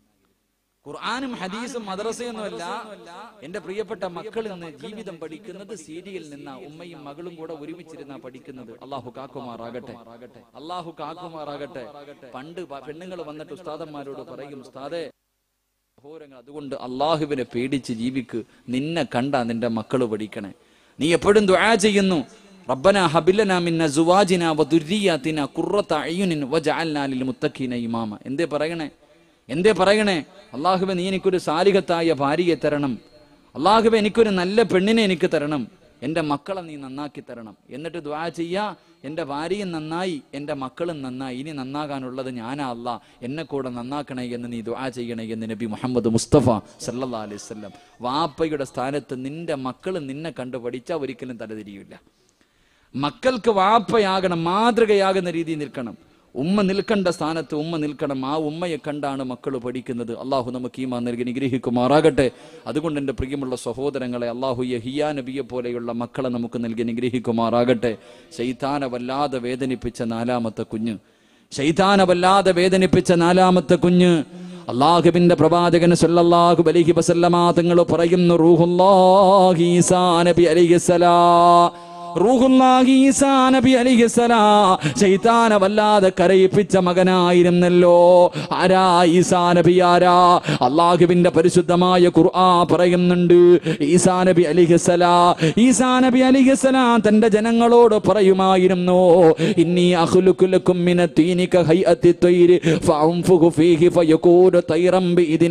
ഖുർആാനും ഹദീസും മദ്രസയൊന്നുമല്ല എന്റെ പ്രിയപ്പെട്ട മക്കൾ ഇന്ന് ജീവിതം പഠിക്കുന്നത് സീരിയലിൽ നിന്ന ഉമ്മയും മകളും കൂടെ ഒരുമിച്ചിരുന്ന പഠിക്കുന്നത് അള്ളാഹു കാക്കുമാറാകട്ടെ അള്ളാഹു കാക്കുമാറാകട്ടെ പണ്ട് പെണ്ണുങ്ങൾ വന്നിട്ട് ഉസ്താദന്മാരോട് പറയും ഉസ്താദെ സഹോദരങ്ങൾ അതുകൊണ്ട് അള്ളാഹുവിനെ പേടിച്ച് ജീവിക്ക് നിന്നെ കണ്ട നിന്റെ മക്കൾ പഠിക്കണേ നീ എപ്പോഴും ദുആ ചെയ്യുന്നു റബ്ബന ഹബിലന മിന്ന സുവാജിന വദുരിയാതിന ഖുർറത അയ്യുനിൻ വജഅൽനാ ലിൽ മുത്തഖീന ഇമാമ എന്തേ പറയണേ എന്തേ പറയണേ അള്ളാഹുവെ നീ എനിക്കൊരു സാലിഹത്തായ ഭാര്യയെ തരണം അള്ളാഹുവെ എനിക്കൊരു നല്ല പെണ്ണിനെ എനിക്ക് തരണം എൻ്റെ മക്കളെ നീ നന്നാക്കി തരണം എന്നിട്ട് ദ്വാ ചെയ്യാ എൻ്റെ ഭാര്യയും നന്നായി എൻ്റെ മക്കളും നന്നായി ഇനി നന്നാകാനുള്ളത് ഞാനാ അല്ല എന്നെ കൂടെ നന്നാക്കണേ എന്ന് നീ ദ്വാ ചെയ്യണേ എന്ന് നബി മുഹമ്മദ് മുസ്തഫ സല്ലല്ലാ അലൈഹി വസല്ലം വാപ്പയുടെ സ്ഥാനത്ത് നിന്റെ മക്കൾ നിന്നെ കണ്ടു പഠിച്ചാൽ ഒരിക്കലും തലതിരിയില്ല മക്കൾക്ക് വാപ്പയാകണം മാതൃകയാകുന്ന രീതിയിൽ നിൽക്കണം ഉമ്മ നിൽക്കേണ്ട സ്ഥാനത്ത് ഉമ്മ നിൽക്കണം ആ ഉമ്മയെ കണ്ടാണ് മക്കൾ പഠിക്കുന്നത് അള്ളാഹു നമുക്ക് ഈമാ നൽകി അനുഗ്രഹിക്കുമാറാകട്ടെ അതുകൊണ്ട് എൻ്റെ പ്രിയമുള്ള സഹോദരങ്ങളെ അള്ളാഹു യഹിയാ നബിയെ പോലെയുള്ള മക്കളെ നമുക്ക് നൽകി അനുഗ്രഹിക്കുമാറാകട്ടെ ശൈത്താനെ വല്ലാതെ വേദനിപ്പിച്ച നാലാമത്തെ കുഞ്ഞ് ശൈത്താനെ വല്ലാതെ വേദനിപ്പിച്ച നാലാമത്തെ കുഞ്ഞ് അള്ളാഹുവിന്റെ പ്രവാചകൻ സല്ലല്ലാഹു അലൈഹി വസല്ലമ തങ്ങൾ പറയുന്നു റൂഹുല്ലാഹി ഈസാ നബി അലൈഹിസ്സലാം റൂഹുല്ലാഹി ഈസാ നബി അലിഹിസലാം ശൈത്താനെ വല്ലാതെ കരയിപ്പിച്ച മകനായിരുന്നല്ലോ ആരാ ഈസാ നബി ആരാ അള്ളാഹുവിന്റെ പരിശുദ്ധമായ ഖുർആ പറയുന്നുണ്ട് ഈസാ നബി അലിഹിസലാ ഈസാ നബി അലിഹിസലാം തന്റെ ജനങ്ങളോട് പറയുമായിരുന്നു ഇന്നി അഖ്ലുഖുലക്കും മിന തീനിക ഹൈഅത്തി ത്വയ്രി ഫഅൻഫുഖു ഫീഹി ഫയകൂനു തൈറം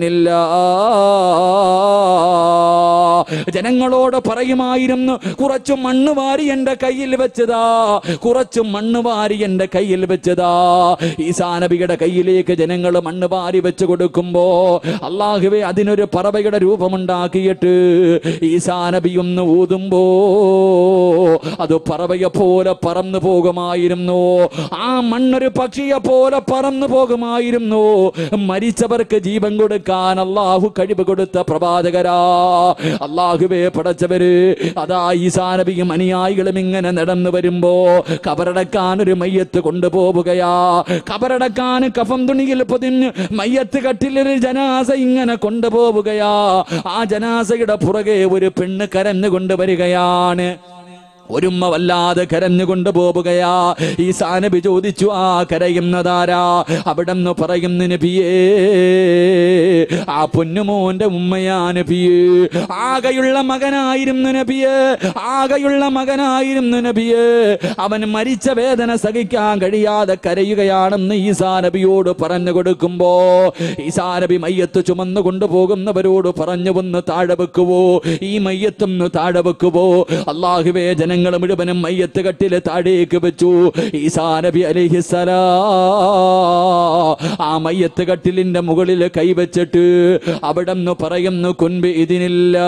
ബിഇദ്നില്ലാ ജനങ്ങളോട് പറയുമായിരുന്നു കുറച്ചു മണ്ണ് വാരി എന്റെ കയ്യിൽ വെച്ചതാ കുറച്ചു മണ്ണ് വാരി എന്റെ കയ്യിൽ വെച്ചതാ ഈസാ നബിയുടെ കയ്യിലേക്ക് ജനങ്ങൾ മണ്ണ് വാരി വെച്ച് കൊടുക്കുമ്പോ അള്ളാഹുവെ അതിനൊരു പറവയുടെ രൂപമുണ്ടാക്കിയിട്ട് ഈസാ നബി ഒന്ന് ഊതുമ്പോ അത് പറവയെ പോലെ പറന്നു പോകുമായിരുന്നു ആ മണ്ണൊരു പക്ഷിയെ പോലെ പറന്നു പോകുമായിരുന്നു മരിച്ചവർക്ക് ജീവൻ കൊടുക്കാൻ അള്ളാഹു കഴിവ് കൊടുത്ത പ്രവാചകരാ അള്ളാഹുവേ പടച്ചവര് അതാ ഈസാ നബിയും അനുയായികളും ഇങ്ങനെ നടന്നു വരുമ്പോ കബറടക്കാൻ ഒരു മയ്യത്ത് കൊണ്ടുപോവുകയാ കബറടക്കാൻ കഫം തുണിയിൽ പൊതിഞ്ഞ് മയ്യത്ത് കട്ടിലൊരു ജനാസ ഇങ്ങനെ കൊണ്ടുപോവുകയാ ആ ജനാസയുടെ പുറകെ ഒരു പെണ്ണ് കരഞ്ഞു കൊണ്ടുവരികയാണ് ഒരുമ്മ വല്ലാതെ കരഞ്ഞുകൊണ്ട് പോവുകയാ ഈ സാനബി ചോദിച്ചു ആ കരയുന്നതാരാ അവിടെ നിന്ന് പറയുന്ന നബിയേ ആ പൊന്നുമോന്റെ ഉമ്മയാ നബിയേ ആകെയുള്ള മകനായിരുന്നു നബിയേ ആകെയുള്ള മകനായിരുന്നു നബിയേ അവൻ മരിച്ച വേദന സഹിക്കാൻ കഴിയാതെ കരയുകയാണെന്ന് ഈസാ നബിയോട് പറഞ്ഞു കൊടുക്കുമ്പോ ഈസാ നബി മയ്യത്ത് ചുമന്നു കൊണ്ടുപോകുന്നവരോട് പറഞ്ഞു ഒന്ന് താഴെ വെക്കുവോ ഈ മയ്യത്തൊന്ന് താഴെ വെക്കുവോ അള്ളാഹുവേ ജനങ്ങൾ മുഴുവനും മയ്യത്ത് കട്ടില് താഴേക്ക് വെച്ചു ഈസാ നബി അലിഹിസലാ ആ മയ്യത്ത് കട്ടിലിന്റെ മുകളിൽ കൈവച്ചിട്ട് അവിടെ നിന്ന് പറയുന്നു കുൻപ് ഇതിനില്ല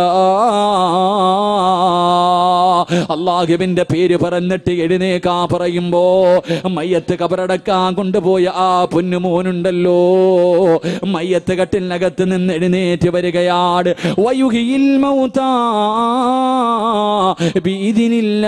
അള്ളാഹുവിന്റെ പേര് പറഞ്ഞിട്ട് എഴുന്നേക്കാ പറയുമ്പോ മയ്യത്ത് കബറടക്കാൻ കൊണ്ടുപോയ ആ പൊന്നുമോനുണ്ടല്ലോ മയ്യത്ത് കട്ടിലിനകത്ത് നിന്ന് എഴുന്നേറ്റ് വരികയാണ് വയുഹിയിൽ മൗതാ ബീദിനില്ല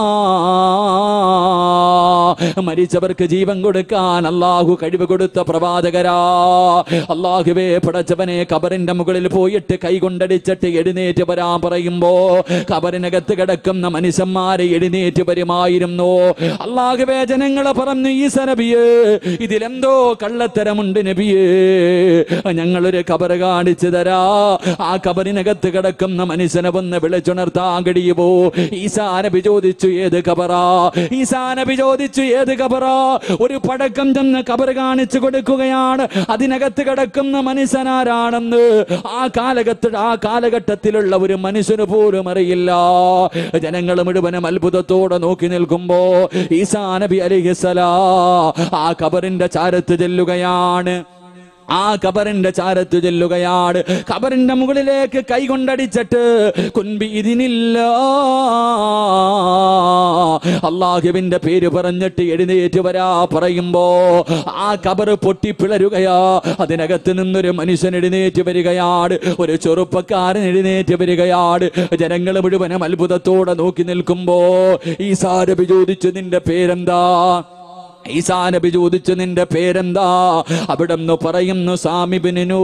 മരിച്ചവർക്ക് ജീവൻ കൊടുക്കാൻ അള്ളാഹു കഴിവ് കൊടുത്ത പ്രവാചകരാ അള്ളാഹുവേ പടച്ചവനെ കബറിന്റെ മുകളിൽ പോയിട്ട് കൈകൊണ്ടടിച്ചിട്ട് എഴുന്നേറ്റ് വരാൻ പറയുമ്പോ കബറിനകത്ത് കിടക്കുന്ന മനുഷ്യന്മാരെ എഴുന്നേറ്റ് വരുമായിരുന്നു അള്ളാഹുവേ ജനങ്ങളെ പറഞ്ഞു ഈ സനബിയേ ഇതിലെന്തോ കള്ളത്തരമുണ്ട് നബിയേ ഞങ്ങളൊരു കബറ് കാണിച്ചു തരാ ആ കബറിനകത്ത് കിടക്കുന്ന മനുഷ്യനെ ഒന്ന് വിളിച്ചുണർത്താൻ കഴിയുമോ ഈസാ നബി ചോദിച്ചു ഏത് കബറാ ഈസാ നബി ചോദിച്ചു ഏത് കബറാ ഒരു പടക്കം ചെന്ന് കബർ കാണിച്ചു കൊടുക്കുകയാണ് അതിനകത്ത് കിടക്കുന്ന മനുഷ്യനാരാണെന്ന് ആ കാലഘട്ട ആ കാലഘട്ടത്തിലുള്ള ഒരു മനുഷ്യന് പോലും അറിയില്ല ജനങ്ങൾ മുഴുവനും അത്ഭുതത്തോടെ നോക്കി നിൽക്കുമ്പോ ഈസാ നബി അലിഹിസലാ ആ കബറിന്റെ ചാരത്ത് ചെല്ലുകയാണ് ആ കബറിന്റെ ചാരത്ത് ചെല്ലുകയാണ് കബറിന്റെ മുകളിലേക്ക് കൈകൊണ്ടടിച്ചിട്ട് കുൻപി ഇതിനില്ല അള്ളാഹുവിന്റെ പേര് പറഞ്ഞിട്ട് എഴുന്നേറ്റ് വരാ പറയുമ്പോ ആ കബറ് പൊട്ടിപ്പിളരുകയാ അതിനകത്ത് നിന്നൊരു മനുഷ്യൻ എഴുന്നേറ്റ് വരികയാണ് ഒരു ചെറുപ്പക്കാരൻ എഴുന്നേറ്റ് വരികയാണ് ജനങ്ങൾ മുഴുവനും അത്ഭുതത്തോടെ നോക്കി നിൽക്കുമ്പോ ഈ സാരഭി ചോദിച്ചു നിന്റെ പേരെന്താ ഈസാ നബി ചോദിച്ചു നിന്റെ പേരെന്താ അവിടെ നിന്ന് പറയുന്നു സാമിബിനു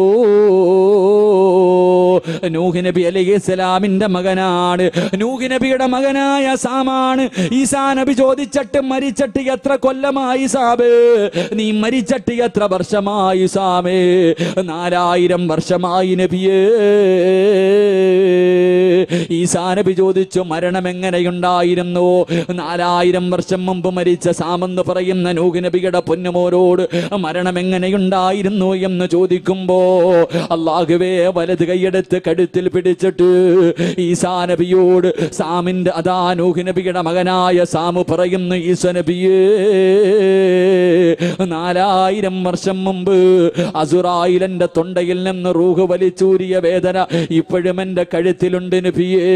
നൂഹ് നബി അലൈഹി സ്വലാമിന്റെ മകനാണ് നൂഹ് നബിയുടെ മകനായ സാമാണ് ഈസാ നബി ചോദിച്ചിട്ട് മരിച്ചിട്ട് എത്ര കൊല്ലമായി സാബ് നീ മരിച്ചിട്ട് എത്ര വർഷമായി സാമേ നാലായിരം വർഷമായി നബിയേ ഈസാ നബി ചോദിച്ചു മരണം എങ്ങനെയുണ്ടായിരുന്നു നാലായിരം വർഷം മുമ്പ് മരിച്ച സാമെന്ന് പറയുന്ന നൂഹ് നബിയുടെ പൊന്നുമോരോട് മരണം എങ്ങനെയുണ്ടായിരുന്നു എന്ന് ചോദിക്കുമ്പോ അള്ളാഹുവേ വലത് കൈയെടുത്ത് കഴുത്തിൽ പിടിച്ചിട്ട് ഈസാ നബിയോട് സാമിന്റെ അതാ നൂഹ് നബിയുടെ മകനായ സാമു പറയുന്നു ഈസ നബിയേ നാലായിരം വർഷം മുമ്പ് അസുറായിൽ എന്റെ തൊണ്ടയിൽ നിന്ന് റൂഹ് വലിച്ചൂരിയ വേദന ഇപ്പോഴും എന്റെ കഴുത്തിലുണ്ട് നബിയേ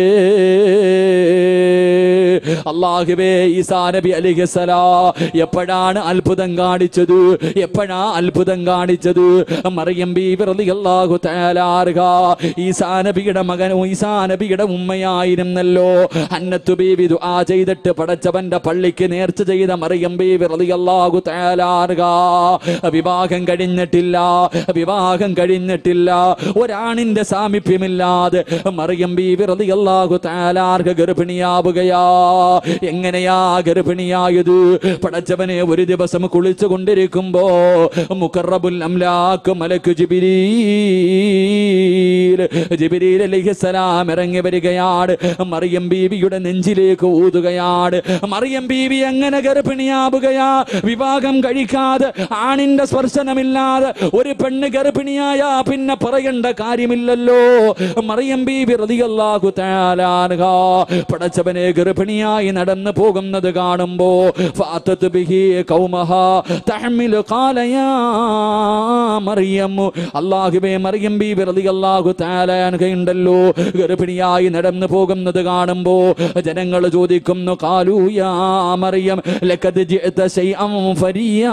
അള്ളാഹുവേ ഈസാ നബി അലിഹസലാ എപ്പോഴാണ് അത്ഭുതം കാണിച്ചത് എപ്പോഴാ അത്ഭുതം കാണിച്ചത് മറിയം ബീവി റളിയല്ലാഹു തആലാർഹ ഈസാ നബിയുടെ മകൻ ഈസാ നബിയുടെ ഉമ്മയായിരുന്നല്ലോ അന്നത്തു ബീവി ദുആ ചെയ്തിട്ട് പടച്ചവന്റെ പള്ളിക്ക് നേർച്ച ചെയ്ത മറിയം ബീവി റളിയല്ലാഹു തആലാർഹ വിവാഹം കഴിഞ്ഞിട്ടില്ല വിവാഹം കഴിഞ്ഞിട്ടില്ല ഒരാണിന്റെ സാമീപ്യമില്ലാതെ മറിയം ബീവി ബീവി റളിയല്ലാഹു തആലാർഹ ഗർഭിണിയാവുകയാ എങ്ങനെയാ ഗർഭിണിയായത് പടച്ചവനെ ഒരു ദിവസം കുളിച്ചു കൊണ്ടിരിക്കുമ്പോ മുഖറബുൽ അംലാക്ക് മലക്ക് ജിബിരീൽ ജിബിരീൽ അലൈഹിസ്സലാം ഇറങ്ങി വരികയാണ് മറിയം ബീവിയുടെ നെഞ്ചിലേക്ക് ഊതുകയാണ് മറിയം ബീവി എങ്ങനെ ഗർഭിണിയാവുകയാ വിവാഹം കഴിക്കാതെ ആണിന്റെ സ്പർശനമില്ലാതെ ഒരു പെണ്ണ് ഗർഭിണിയായ പിന്നെ പറയേണ്ട കാര്യമില്ലല്ലോ മറിയം ബീബി റളിയല്ലാഹു തആല അൻഹ പടച്ചവനെ ഗർഭിണിയായി നടന്നു പോകുന്നത് കാണുമ്പോ ഫാത്തത് ബിഹി ഖൗമഹ തഹ്മിലു ഖാല യാ മറിയം അല്ലാഹുവേ മറിയം ബീബി റളിയല്ലാഹു തആല അൻഹ ഉണ്ടല്ലോ ഗർഭിണിയായി നടന്നു പോകുന്നത് കാണുമ്പോ ജനങ്ങൾ ചോദിക്കുന്നു കാലു യാ മറിയം ലഖദ് ജിഅത ശൈഅൻ ഫരിയാ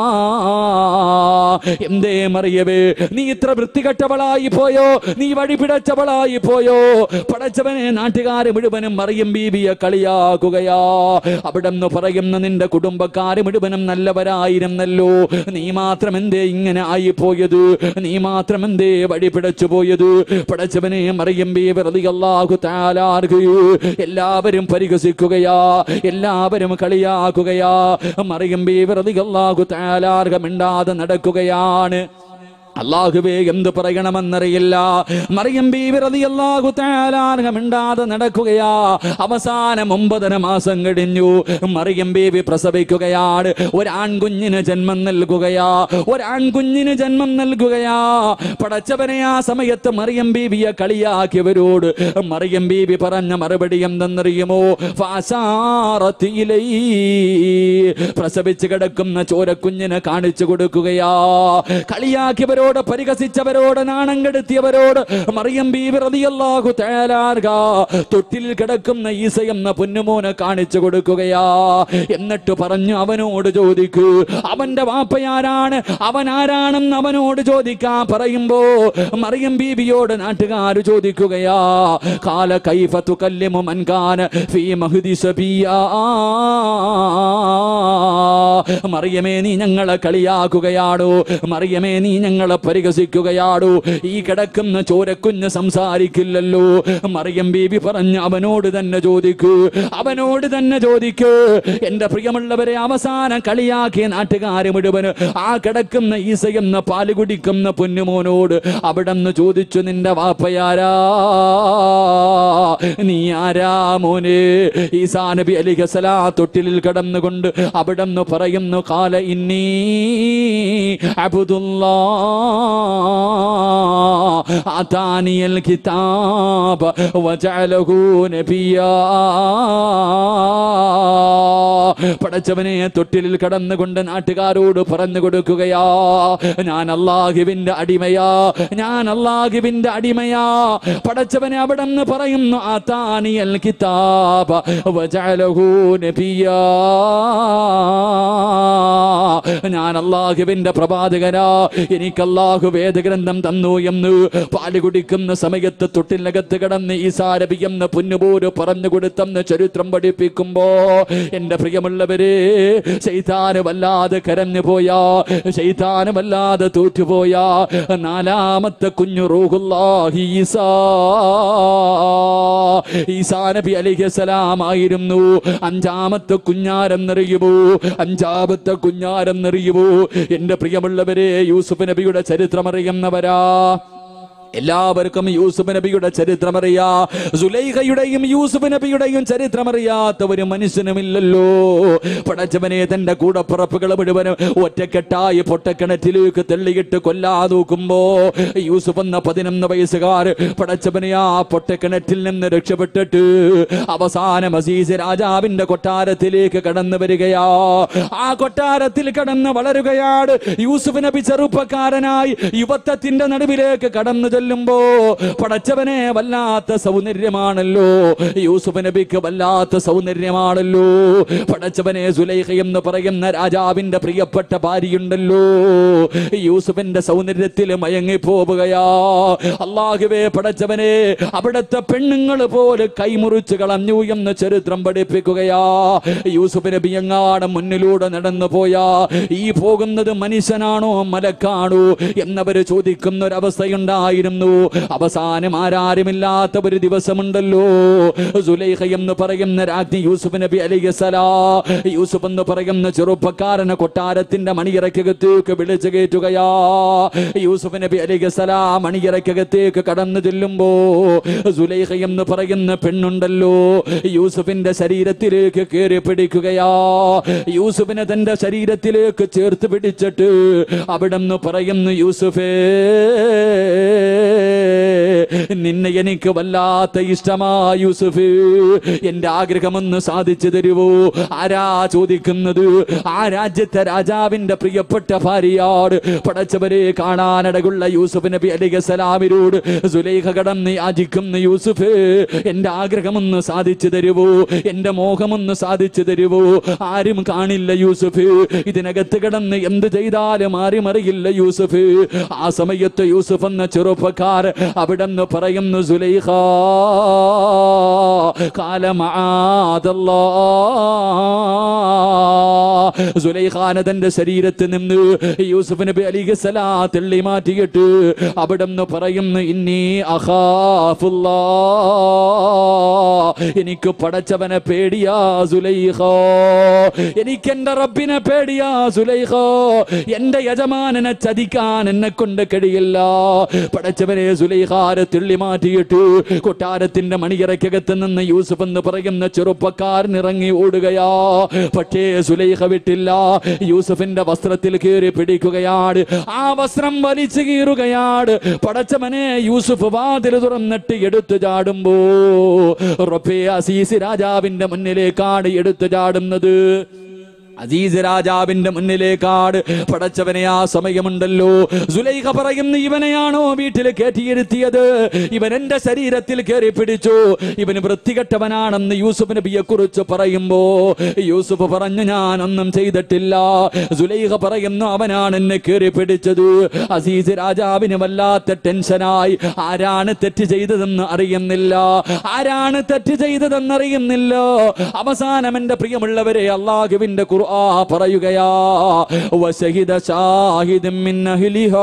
എന്തേ മറിയവേ നീ ഇത്ര വൃത്തികെട്ടവളായി പോയോ നീ വഴി പിടച്ചവളായി പോയോ പടച്ചവനെ നാട്ടുകാര് മുഴുവനും മറിയം ബീബിയെ കളിയാക്കുകയാ അവിടെ നിന്ന് പറയുന്ന നിന്റെ കുടുംബക്കാര് മുഴുവനും നല്ലവരായിരുന്നല്ലോ നീ മാത്രം എന്തേ ഇങ്ങനെ ആയി പോയത് നീ മാത്രം എന്തേ വഴി പിടച്ചു പോയത് പടച്ചവനെ മറിയം ബീബി റളിയല്ലാഹു തആല അൻഹു എല്ലാവരും പരിഹസിക്കുകയാ എല്ലാവരും കളിയാക്കുകയാ മറിയം ബീബി റളിയല്ലാഹു തആല അൻഹ മിണ്ടാതെ നടക്കുകയാണ് അള്ളാഹുവേ എന്ത് പറയണമെന്നറിയില്ല മറിയം ബീവി റളിയല്ലാഹു തആല അൻഹ മിണ്ടാതെ നടക്കുകയാ അവസാനം ഒമ്പതര മാസം കഴിഞ്ഞു മറിയം ബീവി പ്രസവിക്കുകയാണ് ഒരു ആൺകുഞ്ഞിന് ജന്മം നൽകുകയാ ഒരു ആൺകുഞ്ഞിന് ജന്മം നൽകുകയാ പടച്ചവനെ ആ സമയത്ത് മറിയം ബീവിയെ കളിയാക്കിയവരോട് മറിയം ബീവി പറഞ്ഞ മറുപടി എന്തെന്നറിയുമോ ഫാസാറത്ത് ഇലൈ പ്രസവിച്ച് കിടക്കുന്ന ചോരക്കുഞ്ഞിനെ കാണിച്ചു കൊടുക്കുകയാ കളിയാക്കിയവരോട് പരിഹസിച്ചവരോട് നാണം കെടുത്തിയവരോട് മറിയം ബീവി റളിയല്ലാഹു തആല അൻഹ തൊട്ടിൽ കിടക്കുന്ന ഈസ എന്ന പൊന്നുമോനെ കാണിച്ചു കൊടുക്കുകയാ എന്നിട്ട് പറഞ്ഞു അവനോട് ചോദിക്കൂ അവന്റെ വാപ്പയാരാണ് അവൻ ആരാണെന്ന് അവനോട് ചോദിക്കാൻ പറയുമ്പോ മറിയം ബീവിയോട് നാട്ടുകാർ ചോദിക്കുകയാ കാല കൈഫ തുകല്ലിമു മൻ കാന ഫീ മഹ്ദി സബിയാ മറിയമേ നീ ഞങ്ങളെ കളിയാക്കുകയാണോ മറിയമേ നീ ഞങ്ങളെ പരിഹസിക്കുകയാണോ ഈ കിടക്കുന്ന ചോരക്കുഞ്ഞ് സംസാരിക്കില്ലല്ലോ മറിയം ബീബി പറഞ്ഞ് അവനോട് തന്നെ ചോദിക്കൂ അവനോട് തന്നെ ചോദിക്കൂ എന്റെ പ്രിയമുള്ളവരെ അവസാനം കളിയാക്കിയ നാട്ടുകാര് മുഴുവന് ആ കിടക്കുന്ന ഈസ എന്ന പാല് കുടിക്കുന്ന പൊന്നുമോനോട് അവിടെ നിന്ന് ചോദിച്ചു നിന്റെ വാപ്പയാരാ നീ ആരാ മോനെ ഈസാ നബി അലിഹസലാ തൊട്ടിലിൽ കിടന്നുകൊണ്ട് അവിടെ നിന്ന് പറയുന്നു കാല ഇന്നീ അബുദുല്ലാ ആതാനിയൽ കിതാബ് വജഅലഹു നബിയാ പടച്ചവനെ തൊട്ടിലിൽ കടന്നുകൊണ്ട് നാട്ടുകാരോട് പറഞ്ഞു കൊടുക്കുകയാ ഞാൻ അള്ളാഹുവിന്റെ അടിമയാ ഞാൻ അള്ളാഹുവിന്റെ അടിമയാ പടച്ചവനെ അവിടെ നിന്ന് പറയുന്നു ആതാനിയൽ കിതാബ് വജഅലഹു നബിയാ ഞാൻ അള്ളാഹുവിന്റെ പ്രവാചകനാ എനിക്ക് അള്ളാഹു വേദഗ്രന്ഥം തന്നു എന്ന് പാല് കുടിക്കുന്ന സമയത്ത് തൊട്ടിനകത്ത് കിടന്ന് ഈസാരബി എന്ന് പൊന്നുപോര് പറഞ്ഞു കൊടുത്തെന്ന് ചരിത്രം പഠിപ്പിക്കുമ്പോ എന്റെ പ്രിയമുള്ളവരെ ശൈതാന് വല്ലാതെ കരഞ്ഞു പോയാ ശൈതാന് വല്ലാതെ തോറ്റുപോയാ നാലാമത്തെ കുഞ്ഞു റൂഹുല്ലാഹി ഈസാ ഈസാ നബി അലിഹസലാം ആയിരുന്നു അഞ്ചാമത്തെ കുഞ്ഞാരെന്നറിയുമോ അഞ്ചാമത്തെ കുഞ്ഞാരെന്നറിയുമോ എന്റെ പ്രിയമുള്ളവരെ യൂസുഫ് നബിയുടെ ചരിത്രം അറിയുന്നവരാ എല്ലാവർക്കും യൂസുഫ് നബിയുടെ ചരിത്രമറിയാ സുലൈഖയുടെയും യൂസുഫ് നബിയുടെയും ചരിത്രമറിയാത്ത ഒരു മനുഷ്യനുമില്ലല്ലോ പടച്ചവനെ തന്റെ കൂടപ്പുറപ്പുകൾ മുഴുവനും ഒറ്റക്കെട്ടായി പൊട്ടക്കിണറ്റിലേക്ക് തെള്ളിയിട്ട് കൊല്ലാ നോക്കുമ്പോ യൂസുഫ് എന്ന പതിനൊന്ന് വയസ്സുകാർ പടച്ചവനെ ആ പൊട്ടക്കിണറ്റിൽ നിന്ന് രക്ഷപ്പെട്ടിട്ട് അവസാനം അസീസ് രാജാവിന്റെ കൊട്ടാരത്തിലേക്ക് കടന്നു വരികയാ ആ കൊട്ടാരത്തിൽ കടന്ന് വളരുകയാണ് യൂസുഫ് നബി ചെറുപ്പക്കാരനായി യുവത്വത്തിന്റെ നടുവിലേക്ക് കടന്നു ചെല്ലുമ്പോ പടച്ചവനെ വല്ലാത്ത സൗന്ദര്യമാണല്ലോ യൂസുഫ് നബിക്ക് വല്ലാത്ത സൗന്ദര്യമാണല്ലോ പടച്ചവനെ സുലൈഖ എന്ന് പറയുന്ന രാജാവിന്റെ പ്രിയപ്പെട്ട ഭാര്യയുണ്ടല്ലോ യൂസുഫിന്റെ സൗന്ദര്യത്തിൽ മയങ്ങി പോവുകയാ അള്ളാഹുവേ പടച്ചവനെ അവിടുത്തെ പെണ്ണുങ്ങൾ പോലെ കൈമുറിച്ച് കളഞ്ഞു എന്ന് ചരിത്രം പഠിപ്പിക്കുകയാ യൂസുഫ് നബി എങ്ങാട് മുന്നിലൂടെ നടന്നു പോയാ ഈ പോകുന്നത് മനുഷ്യനാണോ മലക്കാണോ എന്നവര് ചോദിക്കുന്ന ഒരവസ്ഥയുണ്ടായിരുന്നു വരുന്നു അവസാനം ആരാരുമില്ലാത്ത ഒരു ദിവസമുണ്ടല്ലോ സുലൈഖ എന്ന് പറയുന്ന രാജ്ഞി യൂസുഫ് നബി അലിഗസലാ യൂസുഫ് എന്ന് പറയുന്ന ചെറുപ്പക്കാരനെ കൊട്ടാരത്തിന്റെ മണിയറക്കകത്തേക്ക് വിളിച്ചു കയറ്റുകയാ യൂസുഫ് നബി അലിഗസലാ മണിയറക്കകത്തേക്ക് കടന്നു ചെല്ലുമ്പോ സുലൈഖ എന്ന് പറയുന്ന പെണ്ണുണ്ടല്ലോ യൂസുഫിന്റെ ശരീരത്തിലേക്ക് കയറി പിടിക്കുകയാ യൂസുഫിനെ തന്റെ ശരീരത്തിലേക്ക് ചേർത്ത് പിടിച്ചിട്ട് അവിടെ നിന്ന് പറയുന്നു യൂസുഫേ നിന്നെ എനിക്ക് വല്ലാത്ത ഇഷ്ടമാ യൂസുഫ് എന്റെ ആഗ്രഹമൊന്ന് സാധിച്ചു തരുവോ ആരാ ചോദിക്കുന്നത് ആ രാജ്യത്തെ രാജാവിന്റെ പ്രിയപ്പെട്ട ഭാര്യയോട് പടച്ചവരെ കാണാനടകുള്ള യൂസുഫ് നബി അലിഖ സലാമിനോട് സുലൈഖ കടന്ന് യാചിക്കുന്ന യൂസുഫ് എന്റെ ആഗ്രഹമൊന്ന് സാധിച്ചു തരുവോ എന്റെ മോഹമൊന്ന് സാധിച്ചു തരുവോ ആരും കാണില്ല യൂസുഫ് ഇതിനകത്ത് കിടന്ന് എന്ത് ചെയ്താലും ആരും അറിയില്ല യൂസുഫ് ആ സമയത്ത് യൂസുഫ് എന്ന ചെറുപ്പക്കാർ അവിടെ നിന്ന് പറയുന്നു സുലൈഖ കാലമാതല്ലോ സുലൈഖാന തന്റെ ശരീരത്തിൽ നിന്ന് യൂസുഫ് നബി അലിഖ് സലാ തെള്ളി മാറ്റിയിട്ട് അവിടെ നിന്ന് പറയുന്നു ഇന്നീ അഹാഫുല്ലാ എനിക്ക് പടച്ചവനെ പേടിയാ സുലൈഖോ എനിക്ക് എന്റെ റബ്ബിനെ പേടിയാ സുലൈഖോ എന്റെ യജമാനനെ ചതിക്കാൻ എന്നെ കൊണ്ട് കഴിയില്ല പടച്ചവനെ സുലൈഖാരെ തുള്ളി മാറ്റിയിട്ട് കൊട്ടാരത്തിന്റെ മണിയറയ്ക്കകത്ത് നിന്ന് യൂസുഫ് എന്ന് പറയുന്ന ചെറുപ്പക്കാരൻ ഇറങ്ങി ഓടുകയാ പക്ഷേ സുലൈഖ വിട്ടില്ല യൂസുഫിന്റെ വസ്ത്രത്തിൽ കയറി പിടിക്കുകയാണ് ആ വസ്ത്രം വലിച്ചു കീറുകയാണ് പടച്ചവനെ യൂസുഫ് വാതിൽ തുറന്നിട്ട് എടുത്തു ചാടുമ്പോ റബ്ബേ അസീസ് രാജാവിന്റെ മുന്നിലേക്കാണ് എടുത്തു ചാടുന്നത് അസീസ് രാജാവിന്റെ മുന്നിലേക്കാട് പടച്ചവനെ ആ സമയമുണ്ടല്ലോ സുലൈഖ പറയുന്നു ഇവനെയാണോ വീട്ടിൽ കയറ്റിയിരുത്തിയത് ഇവൻ എന്റെ ശരീരത്തിൽ കയറി പിടിച്ചു ഇവന് വൃത്തികെട്ടവനാണെന്ന് യൂസുഫ് നബിയെ കുറിച്ച് പറയുമ്പോ യൂസുഫ് പറഞ്ഞു ഞാനൊന്നും ചെയ്തിട്ടില്ല സുലൈഖ പറയുന്നു അവനാണ് എന്നെ കയറി പിടിച്ചത് അസീസ് രാജാവിന് വല്ലാത്ത ടെൻഷനായി ആരാണ് തെറ്റ് ചെയ്തതെന്ന് അറിയുന്നില്ല ആരാണ് തെറ്റ് ചെയ്തതെന്ന് അറിയുന്നില്ല അവസാനം എന്റെ പ്രിയമുള്ളവരെ അള്ളാഹുവിന്റെ ഖുർആൻ പറയുകയാ വശഹിദ ഷാഹിദും മിൻ അഹ്ലിഹാ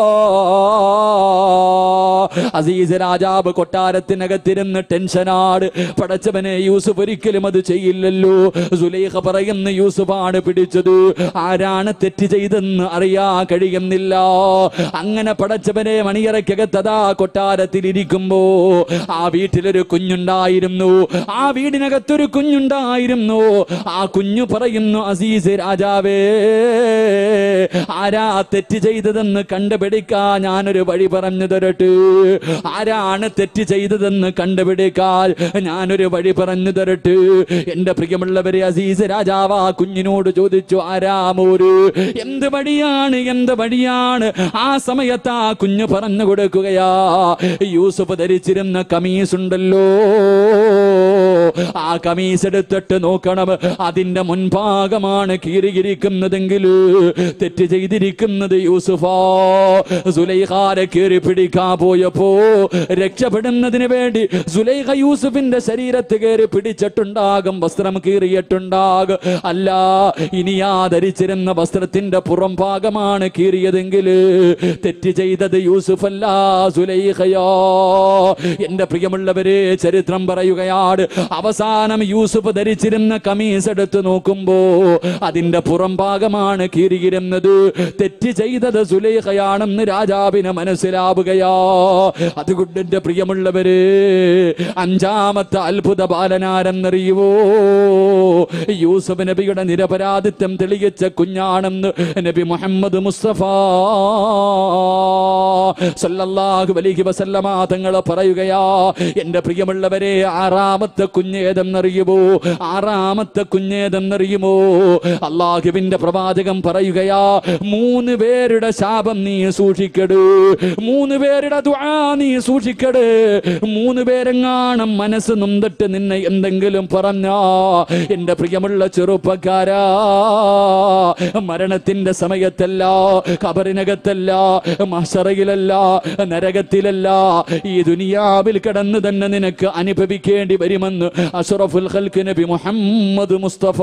അസീസ് രാജാവ് കൊട്ടാരത്തിനകത്തിരുന്ന് ടെൻഷനാട് പടച്ചവനെ യൂസുഫ് ഒരിക്കലും അത് ചെയ്യില്ലല്ലോ സുലൈഖ പറയുന്ന യൂസുഫാണ് പിടിച്ചത് ആരാണ് തെറ്റ് ചെയ്തെന്ന് അറിയാ കഴിയുന്നില്ല അങ്ങനെ പടച്ചവനെ മണിയറയ്ക്കകത്തതാ കൊട്ടാരത്തിൽ ഇരിക്കുമ്പോ ആ വീട്ടിലൊരു കുഞ്ഞുണ്ടായിരുന്നു ആ വീടിനകത്തൊരു കുഞ്ഞുണ്ടായിരുന്നു ആ കുഞ്ഞു പറയുന്നു അസീസ് രാജാവേ ആരാ തെറ്റ് ചെയ്തതെന്ന് കണ്ടുപിടിക്കാ ഞാനൊരു വഴി പറഞ്ഞു തരട്ടെ ആരാണ് തെറ്റ് ചെയ്തതെന്ന് കണ്ടുപിടിക്കാൻ ഞാനൊരു വഴി പറഞ്ഞു തരട്ടെ എന്റെ പ്രിയമുള്ളവരെ അസീസ് രാജാവ് ആ കുഞ്ഞിനോട് ചോദിച്ചു ആരാമോര് എന്ത് വഴിയാണ് എന്ത് വഴിയാണ് ആ സമയത്ത് ആ കുഞ്ഞ് പറഞ്ഞു കൊടുക്കുകയാ യൂസുഫ് ധരിച്ചിരുന്ന കമീസ് ഉണ്ടല്ലോ ആ കമീസ് എടുത്തിട്ട് നോക്കണം അതിന്റെ മുൻഭാഗമാണ് കീറിയിരിക്കുന്നതെങ്കിൽ തെറ്റ് ചെയ്തിരിക്കുന്നത് യൂസുഫാ സുലൈഖാരെ കീറി പിടിക്കാൻ പോയപ്പോ രക്ഷപ്പെടുന്നതിന് വേണ്ടി സുലൈഖ യൂസുഫിന്റെ ശരീരത്ത് കയറി പിടിച്ചിട്ടുണ്ടാകും വസ്ത്രം കീറിയിട്ടുണ്ടാകും അല്ല ഇനി ആ ധരിച്ചിരുന്ന വസ്ത്രത്തിന്റെ പുറം ഭാഗമാണ് കീറിയതെങ്കിൽ തെറ്റ് ചെയ്തത് യൂസുഫല്ല സുലൈഖയോ എന്റെ പ്രിയമുള്ളവരെ ചരിത്രം പറയുകയാണ് അവസാനം യൂസുഫ് ധരിച്ചിരുന്ന കമീസ് എടുത്ത് നോക്കുമ്പോ അതിന്റെ പുറം ഭാഗമാണ് കീറിയിരുന്നത് തെറ്റ് ചെയ്തത് സുലൈഖയാണെന്ന് രാജാവിന് മനസ്സിലാവുകയാ അതുകൊണ്ട് എന്റെ പ്രിയമുള്ളവര് അഞ്ചാമത്തെ അത്ഭുത ബാലനാരെന്നറിയുവോ യൂസുഫ് നബിയുടെ നിരപരാധിത്വം തെളിയിച്ച കുഞ്ഞാണെന്ന് നബി മുഹമ്മദ് മുസ്തഫ സല്ലല്ലാഹു അലൈഹി വസല്ലമ തങ്ങൾ പറയുകയാ എന്റെ പ്രിയമുള്ളവരെ ആറാമത്തെ കുഞ്ഞേതെന്നറിയുമോ ആറാമത്തെ കുഞ്ഞേതെന്നറിയുമോ അള്ളാഹുവിന്റെ പ്രവാചകം പറയുകയാ മൂന്ന് പേരുടെ ശാപം നീ സൂക്ഷിക്കട് മൂന്ന് പേരുടെ ദുആ നീ സൂക്ഷിക്കട് മൂന്ന് പേരെങ്ങാണം മനസ്സ് നൊന്നിട്ട് നിന്നെ എന്തെങ്കിലും പറഞ്ഞാ എന്റെ പ്രിയമുള്ള ചെറുപ്പക്കാരാ മരണത്തിന്റെ സമയത്തല്ല കബറിനകത്തല്ല മഷറയിലല്ല നരകത്തിലല്ല ഈ ദുനിയാവിൽ കിടന്ന് തന്നെ നിനക്ക് അനുഭവിക്കേണ്ടി വരുമെന്ന് അഷറഫുൽ ഖൽക്ക് നബി മുഹമ്മദ് മുസ്തഫ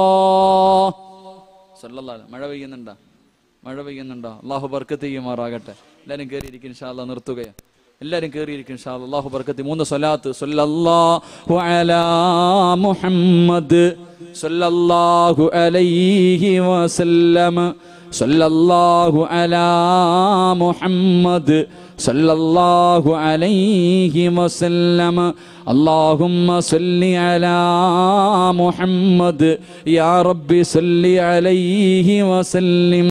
സല്ലല്ലാഹു അലൈഹി- മഴ പെയ്യുന്നുണ്ടോ മഴ പെയ്യുന്നുണ്ടോ അള്ളാഹു ബർക്കത്ത് ചെയ്യുമാറാകട്ടെ എല്ലാവരും കയറിയിരിക്കും ഇൻഷാ അല്ലാ നിർത്തുകയാണ് എല്ലാരും കയറിയിരിക്കും ഇൻഷാ അല്ലാ. അല്ലാഹു ബർക്കത്തി മൂന്ന് സ്വലാത്ത് സല്ലല്ലാഹു അലാ മുഹമ്മദ് സല്ലല്ലാഹു അലൈഹി വസല്ലം സല്ലല്ലാഹു അലാ മുഹമ്മദ് സല്ലല്ലാഹു അലൈഹി വസല്ലം اللهم صل على محمد يا رب صل عليه وسلم